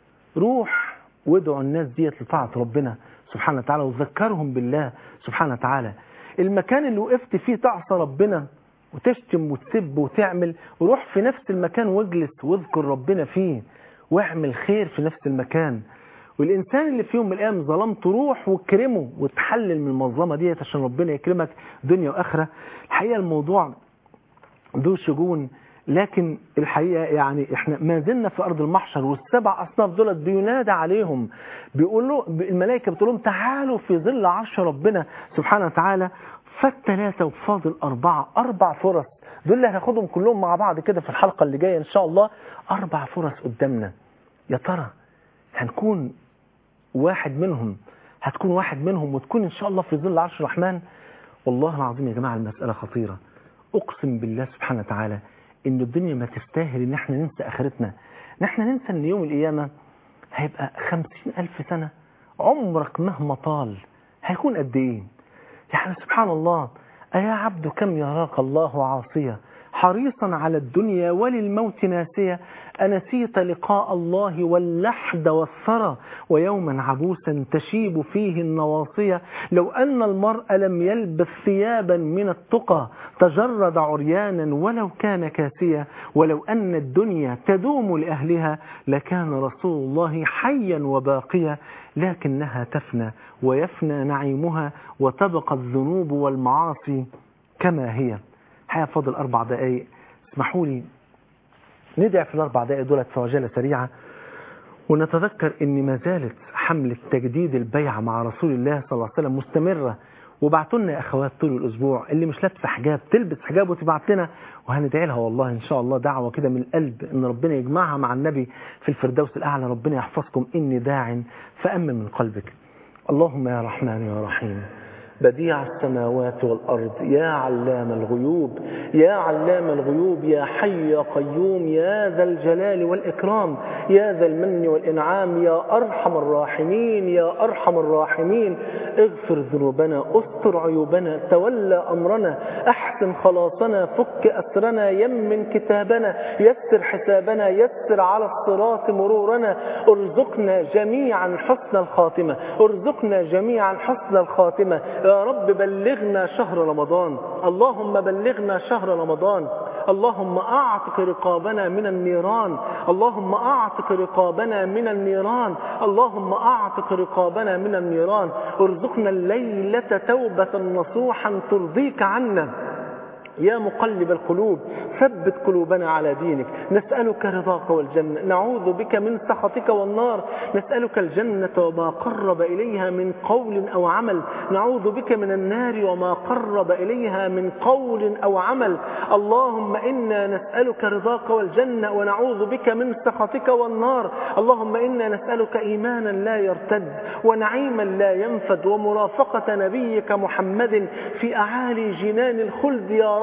روح وادعوا الناس ديت لطاعة ربنا سبحانه وتعالى وذكرهم بالله سبحانه وتعالى المكان اللي وقفت فيه تعصى ربنا وتشتم وتسب وتعمل وروح في نفس المكان واجلس واذكر ربنا فيه واعمل خير في نفس المكان والإنسان اللي في يوم من الأيام ظلمته روح واكرمه وتحلل من المظلمة ديت عشان ربنا يكرمك دنيا وآخرة الحقيقة الموضوع ذو شجون لكن الحقيقة يعني احنا ما زلنا في أرض المحشر والسبع أصناف دولت بينادى عليهم بيقولوا الملائكة بتقول لهم تعالوا في ظل عرش ربنا سبحانه وتعالى فالثلاثة وفاضل أربعة أربع فرص دول اللي هناخدهم كلهم مع بعض كده في الحلقة اللي جاية إن شاء الله أربع فرص قدامنا يا ترى هنكون واحد منهم هتكون واحد منهم وتكون إن شاء الله في ظل عرش الرحمن والله العظيم يا جماعة المسألة خطيرة أقسم بالله سبحانه وتعالى ان الدنيا ما تستاهل ان احنا ننسى اخرتنا ان احنا ننسى ان يوم القيامة هيبقى خمسين الف سنة عمرك مهما طال هيكون قد ايه يعني سبحان الله ايا عبد كم يراك الله عاصية حريصا على الدنيا وللموت ناسية أنسيت لقاء الله واللحد والثرى ويوما عبوسا تشيب فيه النواصية لو أن المرء لم يلبس ثيابا من التقى تجرد عريانا ولو كان كاسيا ولو أن الدنيا تدوم لأهلها لكان رسول الله حيا وباقيا لكنها تفنى ويفنى نعيمها وتبقى الذنوب والمعاصي كما هي حياة فاضل أربع دقايق اسمحوا لي ندعي في الأربع دقايق دولت في عجالة سريعة ونتذكر أن ما زالت حملة تجديد البيعة مع رسول الله صلى الله عليه وسلم مستمرة وبعتوا لنا يا أخوات طول الأسبوع اللي مش لابسة حجاب تلبس حجاب وتبعت لنا وهندعي لها والله إن شاء الله دعوة كده من القلب إن ربنا يجمعها مع النبي في الفردوس الأعلى ربنا يحفظكم إني داع فأمن من قلبك اللهم يا رحمن يا رحيم بديع السماوات والأرض يا علام الغيوب يا علام الغيوب يا حي يا قيوم يا ذا الجلال والإكرام يا ذا المن والإنعام يا أرحم الراحمين يا أرحم الراحمين اغفر ذنوبنا استر عيوبنا تولى أمرنا أحسن خلاصنا فك أسرنا يمن كتابنا يسر حسابنا يسر على الصراط مرورنا ارزقنا جميعا حسن الخاتمة ارزقنا جميعا حسن الخاتمة يا رب بلغنا شهر رمضان اللهم بلغنا شهر رمضان اللهم أعتق رقابنا من النيران اللهم أعتق رقابنا من النيران اللهم أعتق رقابنا من النيران ارزقنا الليلة توبة نصوحا ترضيك عنا يا مقلب القلوب ثبت قلوبنا على دينك نسألك رضاك والجنة نعوذ بك من سخطك والنار نسألك الجنة وما قرب إليها من قول أو عمل نعوذ بك من النار وما قرب إليها من قول أو عمل اللهم إنا نسألك رضاك والجنة ونعوذ بك من سخطك والنار اللهم إنا نسألك إيمانا لا يرتد ونعيما لا ينفد ومرافقة نبيك محمد في أعالي جنان الخلد يا رب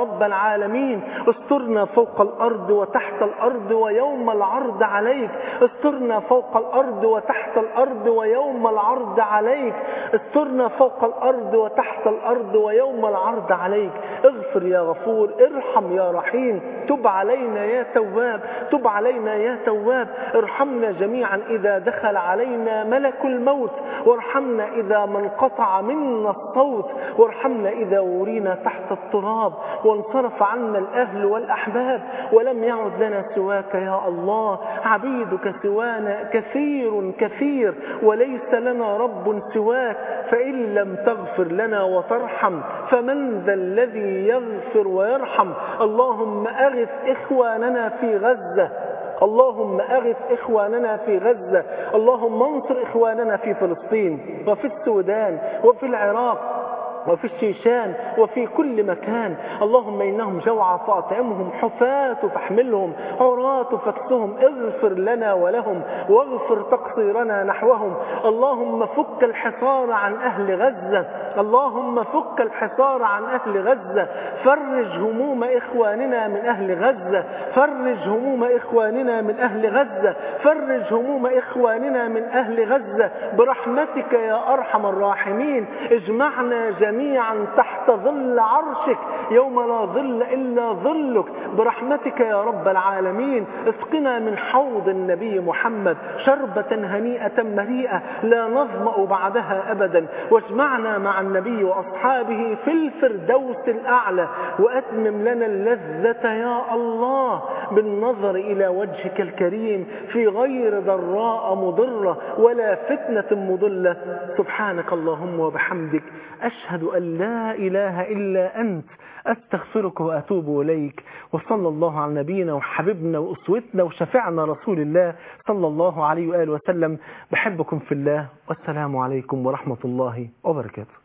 رب العالمين استرنا فوق الأرض وتحت الأرض ويوم العرض عليك استرنا فوق الأرض وتحت الأرض ويوم العرض عليك استرنا فوق الأرض وتحت الأرض ويوم العرض عليك اغفر يا غفور ارحم يا رحيم تب علينا يا تواب تب علينا يا تواب ارحمنا جميعا إذا دخل علينا ملك الموت وارحمنا إذا ما انقطع منا الصوت وارحمنا إذا ورينا تحت التراب وانصرف عنا الأهل والأحباب ولم يعد لنا سواك يا الله عبيدك سوانا كثير كثير وليس لنا رب سواك فإن لم تغفر لنا وترحم فمن ذا الذي يغفر ويرحم اللهم أغث إخواننا في غزة اللهم أغث إخواننا في غزة اللهم انصر إخواننا في فلسطين وفي السودان وفي العراق وفي الشيشان وفي كل مكان اللهم إنهم جوعى فأطعمهم حفاة فاحملهم عراة فاكسهم اغفر لنا ولهم واغفر تقصيرنا نحوهم اللهم فك الحصار عن أهل غزة اللهم فك الحصار عن أهل غزة فرج هموم إخواننا من أهل غزة فرج هموم إخواننا من أهل غزة فرج هموم إخواننا من أهل غزة برحمتك يا أرحم الراحمين اجمعنا جميعا تحت ظل عرشك يوم لا ظل إلا ظلك برحمتك يا رب العالمين اسقنا من حوض النبي محمد شربة هنيئة مريئة لا نظمأ بعدها أبدا واجمعنا مع النبي وأصحابه في الفردوس الأعلى وأتمم لنا اللذة يا الله بالنظر إلى وجهك الكريم في غير ضراء مضرة ولا فتنة مضلة سبحانك اللهم وبحمدك أشهد أن لا إله إلا أنت أستغفرك وأتوب إليك وصلى الله على نبينا وحبيبنا وأسوتنا وشفعنا رسول الله صلى الله عليه وآله وسلم بحبكم في الله والسلام عليكم ورحمة الله وبركاته